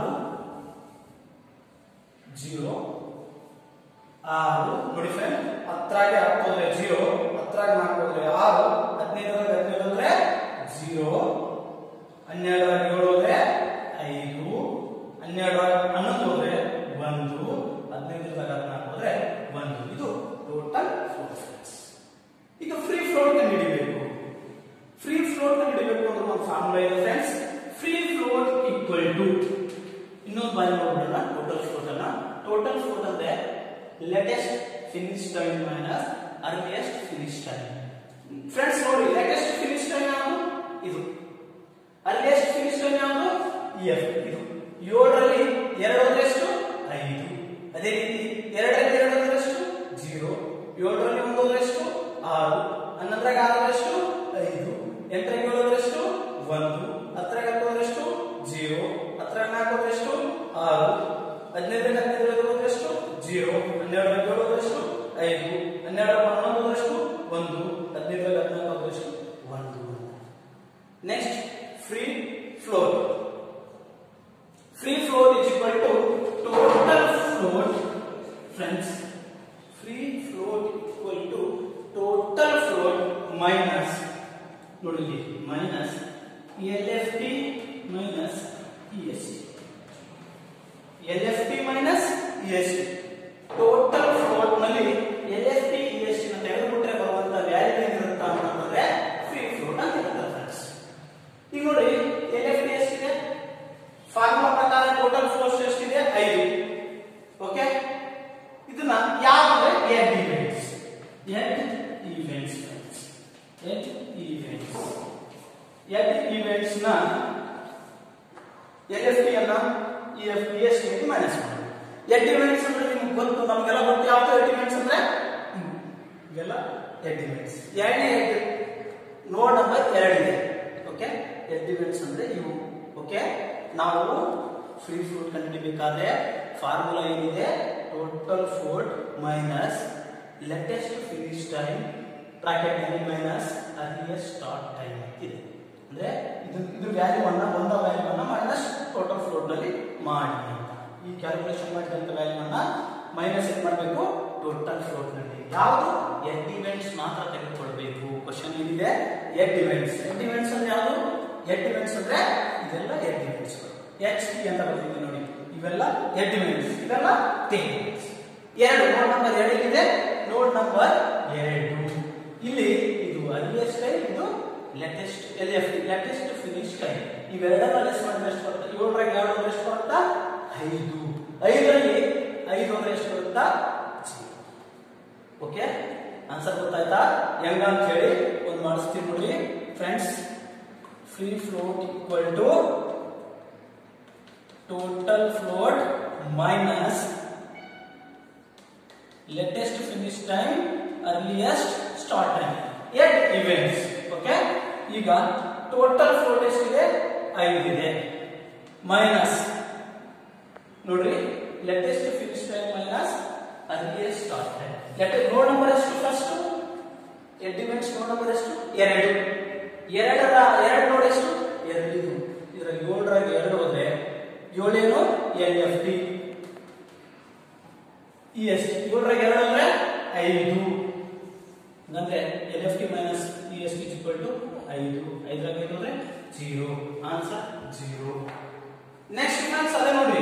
S1: ಜೀರೋ ಆರು ನೋಡಿ ಫ್ರೆಂಡ್ ಹತ್ತರಾಗ ಹತ್ತು ಹೋದ್ರೆ ಜೀರೋ ಹತ್ತರಾಗ ನಾಲ್ಕು ಹೋದ್ರೆ ಆರು ಹದಿನೈದರಾಗ ಹದಿನೈದು ಹೋದ್ರೆ ಜೀರೋ ಹನ್ನೆರಡರಾಗ ಏಳು ಹೋದ್ರೆ ಐದು ಹನ್ನೆರಡರಾಗ ಹನ್ನೊಂದು ಹೋದ್ರೆ ಒಂದು ಹದಿನೈದರಾಗ ಹದಿನಾಲ್ಕು ಹೋದ್ರೆ ಒಂದು ಇದು ಟೋಟಲ್ ಫೋರ್ ಫ್ರೆಂಡ್ಸ್ ಈಗ ಫ್ರೀ ಫ್ಲೋಟ್ ಕಂಡುಹಿಡಿಬೇಕು ಫ್ರೀ ಫ್ಲೋಟ್ ಕಂಡುಹಿಡಿಬೇಕು ಅಂದ್ರೆ ಒಂದು ಫಾರ್ಮುಲಾ ಇದೆ friends free float equal to ಇನ್ನೊಂದು ಬಾರಿ ನೋಡೋಣ ಟೋಟಲ್ ಫ್ಲೋಟ್ ಅನ್ನ ಟೋಟಲ್ ಫ್ಲೋಟ್ ಅಂದ್ರೆ latest finish time minus earliest finish time friends ನೋಡಿ ಲೇಟೆಸ್ಟ್ ಫಿನಿಶ್ ಟೈಮ್ ಯಾವುದು ಇದು ಅರ್ಲಿಯಸ್ಟ್ ಫಿನಿಶ್ ಟೈಮ್ ಯಾವುದು ಎಫ್ ಇದು ಏಳರಲ್ಲಿ ಎರಡು ಹೋದ್ರೆ ಎಷ್ಟು ಐದು ಅದೇ ರೀತಿ ಎರಡರಲ್ಲಿ ಎರಡು ಹೋದ್ರೆ ಎಷ್ಟು ಜೀರೋ ಏಳರಲ್ಲಿ ಒಂದು ಹೋದ್ರೆ ಎಷ್ಟು ಆರು ಹನ್ನೊಂದರಾಗ ಆರು ಹೋದ್ರೆ ಎಷ್ಟು ಐದು ಎಂಟರಾಗ ಏಳು ಹೋದ್ರೆ ಎಷ್ಟು ಒಂದು ಹತ್ತರಾಗ ಹತ್ತು ಹೋದ್ರೆ ಎಷ್ಟು ಜೀರೋ ಹತ್ತರಾಗ ನಾಲ್ಕು ಹೋದ್ರೆ ಎಷ್ಟು ಆರು ಹದಿನೈದರಾಗ ಹದಿನೈದರಾಗ ಹೋದ್ರೆ ಎಷ್ಟು ಜೀರೋ ಹನ್ನೆರಡರಾಗ ಏಳು ಹೋದ್ರೆ ಎಷ್ಟು ಐದು ಹನ್ನೆರಡರಾಗ ಹನ್ನೊಂದು ಹೋದ್ರೆ ಎಷ್ಟು ಒಂದು ಹದಿನೈದರಾಗ ಹದಿನಾಲ್ಕು ಹೋದ್ರೆ ಎಷ್ಟು ಒಂದು next free float free float is equal to total float friends free float equal to total float minus ನೋಡಿ ಇಲ್ಲಿ minus LFT minus EST LFT minus EST total float ನಲ್ಲಿ LFT EST ನ ತೆಗೆದುಬಿಟ್ರೆ ಬರುವಂತ ವ್ಯಾಲ್ಯೂ ಏನಿರುತ್ತಾ ಅಂತಂದ್ರೆ ಫ್ರೀ ಫ್ಲೋಟ್ ಅಂತ ಹೇಳ್ತಾರೆ friends ಈಗ ನೋಡಿ LFT ಎಷ್ಟಿದೆ ಫಾರ್ಮುಲಾ ಪ್ರಕಾರ ಟೋಟಲ್ ಫೋರ್ಸ್ ಎಷ್ಟಿದೆ ಐದು ಓಕೆ ಇದನ್ನ ಯಾವಂದ್ರೆ head events head events head events head events ನ ಎಲ್ ಎಫ್ ಟಿ ಅನ್ನ E F P S T minus ಮಾಡಿ ಎಡ್ ಇವೆಂಟ್ಸ್ ಅಂದ್ರೆ ನಿಮ್ಗೆ ಗೊತ್ತು ನಮ್ಗೆಲ್ಲ ಗೊತ್ತು ಯಾವ್ದು ಎಡ್ ಇವೆಂಟ್ಸ್ ಅಂದ್ರೆ ಹ್ಮ್. ಇವೆಲ್ಲ ಎಡ್ ಇವೆಂಟ್ಸ್ ಎರಡನೇ ಎಡ್ ನೋಡ್ ನಂಬರ್ ಎರಡಿದೆ ಓಕೆ ಎಡ್ ಇವೆಂಟ್ಸ್ ಅಂದ್ರೆ ಇವು ಓಕೆ ನಾವು ಫ್ರೀ ಫ್ಲೋಟ್ ಕಂಡುಹಿಡಿಬೇಕಾದ್ರೆ ಫಾರ್ಮುಲಾ ಏನಿದೆ total float minus latest finish time bracket ನಲ್ಲಿ ಮೈನಸ್ ಅರ್ಲಿಯಸ್ಟ್ ಸ್ಟಾರ್ಟ್ ಟೈಮ್ ಅಂತಿದೆ ಅಂದ್ರೆ ಇದು ಇದು ವ್ಯಾಲ್ಯೂ ಅನ್ನ ಒಂದ ವ್ಯಾಲ್ಯೂ ಅನ್ನ ಮೈನಸ್ ಟೋಟಲ್ ಫ್ಲೋಟ್ ನಲ್ಲಿ ಮಾಡಿ ಅಂತ ಈ ಕ್ಯಾಲ್ಕುಲೇಷನ್ ಮಾಡಿದಂತ ವ್ಯಾಲ್ಯೂ ಅನ್ನ ಮೈನಸ್ ಏನ್ ಮಾಡಬೇಕು ಟೋಟಲ್ ಫ್ಲೋಟ್ ನಲ್ಲಿ ಯಾವುದು ಎಡ್ ಇವೆಂಟ್ಸ್ ಮಾತ್ರ ತೆಗೆದುಕೊಳ್ಬೇಕು ಕ್ವಶನ್ ಏನಿದೆ ಎಡ್ ಇವೆಂಟ್ಸ್ ಎಡ್ ಇವೆಂಟ್ಸ್ ಅಂದ್ರೆ ಯಾವುದು ಎಡ್ ಇವೆಂಟ್ಸ್ ಅಂದ್ರೆ ಇದೆಲ್ಲ ಎಡ್ ಇವೆಂಟ್ಸ್ ಎಚ್ ಟಿ ಅಂತ ಬರ್ತಿದೆ ನೋಡಿ ಇವೆಲ್ಲ ಎಡ್ ಇವೆಂಟ್ಸ್ ಇವೆಲ್ಲ ಟೇಲ್ ಇವೆಂಟ್ಸ್ ಎರಡು ನೋಡ್ ನಂಬರ್ ಎರಡಲ್ಲಿದೆ ನೋಡ್ ನಂಬರ್ ಎರಡು ಇಲ್ಲಿ ಇದು ಅರ್ಲಿಯಸ್ಟ್ ಟೈಮ್ ಇದು latest L F latest finish time ಇವೆರಡನ್ನ ಲೆಸ್ ಮಾಡಿದ್ರೆ ಎಷ್ಟು ಬರುತ್ತೆ ಏಳರಾಗ ಎರಡು ಅಂದ್ರೆ ಎಷ್ಟು ಬರುತ್ತಾ ಐದು ಐದರಲ್ಲಿ ಐದು ಅಂದ್ರೆ ಎಷ್ಟು ಬರುತ್ತಾ ಓಕೆ ಆನ್ಸರ್ ಗೊತ್ತಾಯ್ತಾ ಹೆಂಗ ಅಂತ ಹೇಳಿ ಒಂದು ಮಾಡಿಸ್ತೀನಿ ನೋಡಿ friends free float equal to total float minus latest finish time earliest start time head events okay ಈಗ ಟೋಟಲ್ ಫ್ಲೋಟ್ ಎಷ್ಟಿದೆ ಐದಿದೆ ಮೈನಸ್ ನೋಡ್ರಿ latest finish time minus earliest start time latest node number ಎಷ್ಟು first head events node number ಎಷ್ಟು ಎರಡು ಎರಡರ ಎರಡು ನೋಡ್ ಎಷ್ಟು ಎರಡು ಇದು ಇದರ ಏಳರಾಗ ಎರಡು ಹೋದ್ರೆ ಏಳೇನು ಎಲ್ ಎಫ್ ಟಿ ಈ ಎಷ್ಟು ಏಳರಾಗ ಎರಡು ಅಂದ್ರೆ ಐದು ಅಂದ್ರೆ L F T minus E S T equal to ಐದು ಐದರಾಗ ಐದು ಅಂದ್ರೆ zero answer zero next friends ಅದೇ ನೋಡ್ರಿ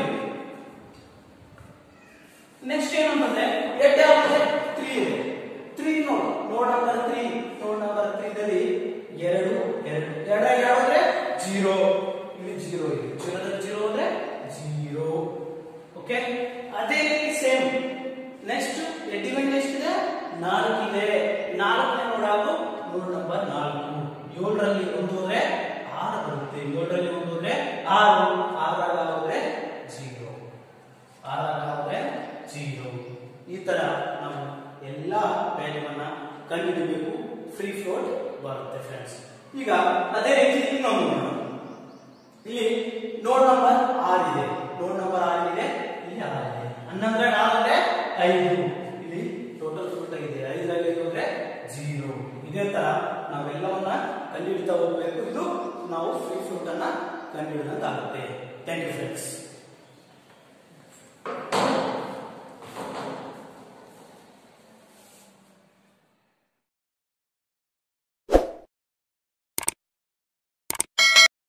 S1: ನೆಕ್ಸ್ಟ್ ಏನು ಅಂತಂದ್ರೆ ಎಟ್ ಯಾವ್ದು ತ್ರೀ ಇದೆ three node node number three node number three ದಲ್ಲಿ ಎರಡು ಎರಡು ಎರಡರಾಗ ಎರಡು ಅಂದ್ರೆ ಜೀರೋ ಇಲ್ಲಿ ಜೀರೋ ಇದೆ ಜೀರೋದಲ್ಲಿ ಜೀರೋ ಅಂದ್ರೆ ಜೀರೋ ಓಕೆ ಅದೇ ರೀತಿ ಸೇಮ್ ನೆಕ್ಸ್ಟ್ ಎಟಿಮೆಂಟ್ ಎಷ್ಟಿದೆ ನಾಲ್ಕು ಇದೆ ನಾಲ್ಕನೇ ನೋಡಾಗು ನೋಡ್ ನಂಬರ್ ನಾಲ್ಕು ಏಳರಲ್ಲಿ ಒಂದು ಅಂದ್ರೆ ಆರು ಬರುತ್ತೆ ಏಳರಲ್ಲಿ ಒಂದು ಅಂದ್ರೆ ಆರು ಆರಾಗ ಹೋದ್ರೆ ಜೀರೋ ಆರಾಗ ಹೋದ್ರೆ ಜೀರೋ ಈ ತರ ನಾವು ಎಲ್ಲಾ ವ್ಯಾಲ್ಯೂವನ್ನ ಕಂಡುಹಿಡಿಯಬೇಕು ಫ್ರೀ ಫ್ಲೋಟ್ ಬರುತ್ತೆ ಫ್ರೆಂಡ್ಸ್ ಈಗ ಅದೇ ರೀತಿ ಇನ್ನೊಂದು ನೋಡೋಣ ಇಲ್ಲಿ ನೋಡ್ ನಂಬರ್ ಆರ್ ಇದೆ ನೋಡ್ ನಂಬರ್ ಆರ್ ಇದೆ ಇಲ್ಲಿ ಆರ್ ಇದೆ ಹನ್ನೊಂದರ ನಾಲ್ಕರೆ ಐದು ಇಲ್ಲಿ ಟೋಟಲ್ ಫ್ಲೋಟ್ ಆಗಿದೆ ಐದರಲ್ಲಿ ಐದು ಅಂದ್ರೆ ಜೀರೋ ಇದೇ ತರ ನಾವೆಲ್ಲವನ್ನ ಕಂಡುಹಿಡಿತಾ ಹೋಗ್ಬೇಕು ಇದು ನಾವು ಫ್ರೀ ಫ್ಲೋಟ್ ಅನ್ನ ಕಂಡುಹಿಡಿದಂತಾಗುತ್ತೆ ಥ್ಯಾಂಕ್ ಯು ಫ್ರೆಂಡ್ಸ್